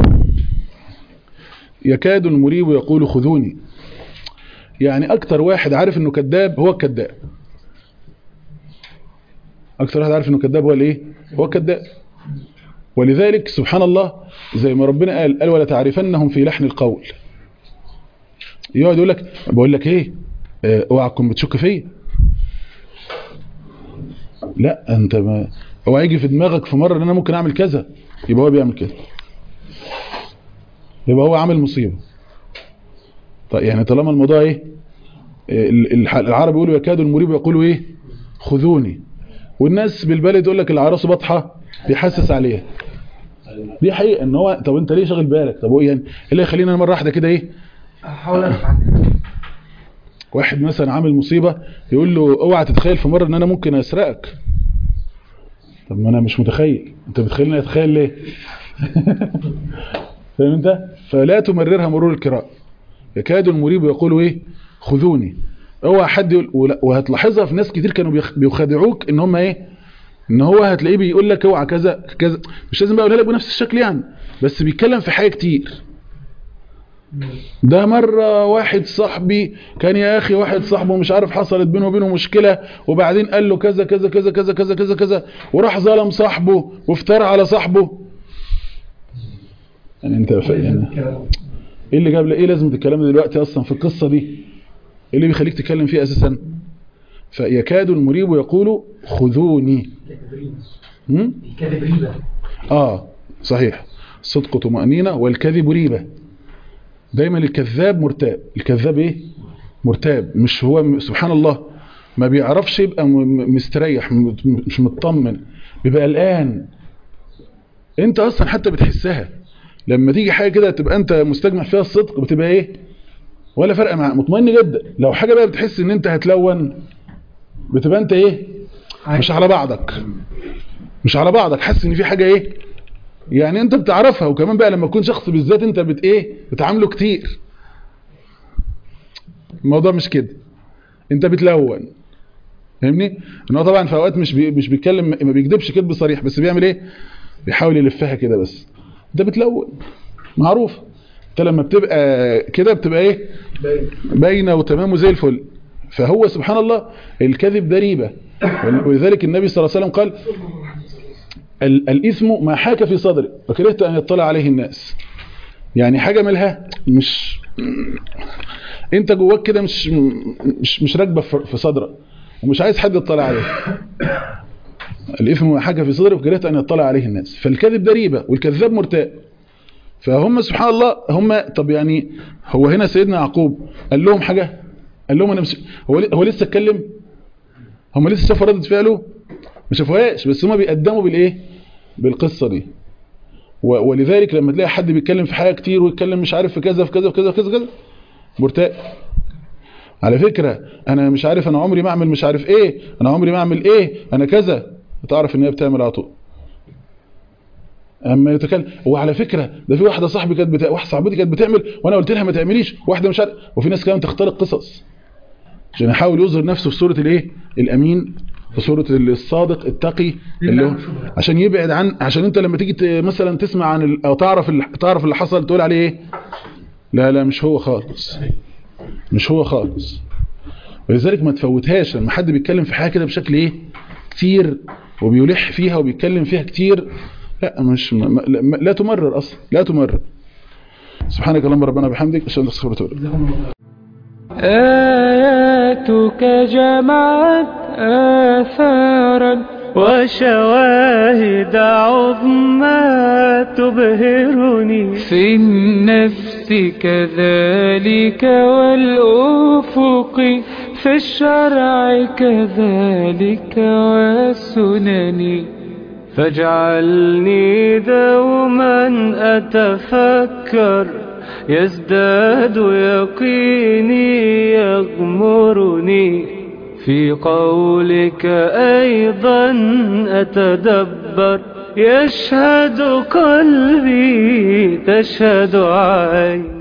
يكاد المريب يقول خذوني يعني أكتر واحد عارف أنه كذاب هو الكذاب أكتر واحد عارف أنه كذاب هو الإيه هو الكذاب ولذلك سبحان الله زي ما ربنا قال قال ولا تعرفنهم في لحن القول يقعد يقول لك بقول لك ايه اه، اوعى تكون بتشك فيا لا انت ما هو هيجي في دماغك في مره ان انا ممكن اعمل كذا يبقى هو بيعمل كده يبقى هو عامل مصيبه طيب يعني طالما الموضوع ايه ال- ال- العرب يقولوا يكاد المريب يقولوا ايه خذوني والناس بالبلد يقول لك العروسه بطحه بيحسس عليها دي حقيقه ان هو طب انت ليه شاغل بالك طب هو يعني ايه اللي يخلينا أنا مره واحده كده ايه احاول افهم واحد مثلا عامل مصيبة يقول له اوعى تتخيل في مرة ان انا ممكن اسرقك طب ما انا مش متخيل انت بتخيلني اتخيل ليه فاهم انت فلا تمررها مرور الكرام يكاد المريب يقول ايه خذوني اوعى حد يقول ولا- وهتلاحظها في ناس كتير كانوا بيخ- بيخادعوك ان هم ايه ان هو هتلاقيه بيقول لك اوعى كذا كذا مش لازم بقى يقولها لك بنفس الشكل يعني بس بيتكلم في حاجه كتير ده مرة واحد صاحبي كان يا أخي واحد صاحبه مش عارف حصلت بينه وبينه مشكلة وبعدين قال له كذا كذا كذا كذا كذا كذا كذا وراح ظلم صاحبه وافترى على صاحبه يعني انت فا- يعني ايه اللي جاب ايه لازم تتكلم دلوقتي اصلا في القصة دي ايه اللي بيخليك تتكلم فيه اساسا فيكاد المريب يقول خذوني هم؟ كذب ريبه اه صحيح الصدق طمأنينة والكذب ريبة دايما الكذاب مرتاب الكذاب ايه مرتاب مش هو سبحان الله ما بيعرفش يبقى م- م- مستريح م- مش مطمن بيبقى قلقان انت اصلا حتى بتحسها لما تيجي حاجه كده تبقى انت مستجمع فيها الصدق بتبقى ايه ولا فرق معاك مطمئن جدا لو حاجه بقى بتحس ان انت هتلون بتبقى انت ايه مش على بعضك مش على بعضك حاسس ان في حاجه ايه يعني انت بتعرفها وكمان بقى لما تكون شخص بالذات انت بت ايه بتعامله كتير الموضوع مش كده انت بتلون فاهمني ان هو طبعا في اوقات مش بي مش بيتكلم ما بيكذبش كذب صريح بس بيعمل ايه بيحاول يلفها كده بس انت بتلون معروف انت لما بتبقى كده بتبقى ايه باينه وتمام وزي الفل فهو سبحان الله الكذب ده ريبه ولذلك النبي صلى الله عليه وسلم قال ال- الإثم ما حاك في صدري وكرهت أن يطلع عليه الناس يعني حاجة ملها مش انت جواك كده مش مش مش راكبه في في صدرك ومش عايز حد يطلع عليه الإثم ما حاك في صدري وكرهت أن يطلع عليه الناس فالكذب ده ريبة والكذاب مرتاب فهم سبحان الله هم طب يعني هو هنا سيدنا يعقوب قال لهم حاجة قال لهم أنا مش هو هو لسه اتكلم هم لسه شافوا ردة فعله ما شافوهاش بس هم بيقدموا بالايه بالقصة دي و- ولذلك لما تلاقي حد بيتكلم في حاجة كتير ويتكلم مش عارف في كذا في كذا في كذا في كذا كذا مرتاء على فكرة انا مش عارف انا عمري ما اعمل مش عارف ايه انا عمري ما اعمل ايه انا كذا تعرف ان هي بتعمل على طول اما يتكلم وعلى فكرة ده في واحدة صاحبي كانت بتا... واحدة صاحبتي كانت بتعمل وانا قلت لها ما تعمليش واحدة مش عارف وفي ناس كمان تختلق قصص عشان يحاول يظهر نفسه في صورة الايه الامين في صورة الصادق التقي اللي هو عشان يبعد عن عشان انت لما تيجي ت- مثلا تسمع عن ال... او تعرف ال... تعرف اللي حصل تقول عليه ايه لا لا مش هو خالص مش هو خالص ولذلك ما تفوتهاش لما حد بيتكلم في حاجه كده بشكل ايه كتير وبيلح فيها وبيتكلم فيها كتير لا مش ما ما- لا, لا تمرر اصلا لا تمرر سبحانك اللهم ربنا بحمدك اشهد ان لا اله الا انت استغفرك واتوب إليك. آياتك جمعت آثارا وشواهد عظمى تبهرني في النفس كذلك والأفق في الشرع كذلك والسنن فاجعلني دوما أتفكر يزداد يقيني يغمرني في قولك أيضا أتدبر يشهد قلبي تشهد عيني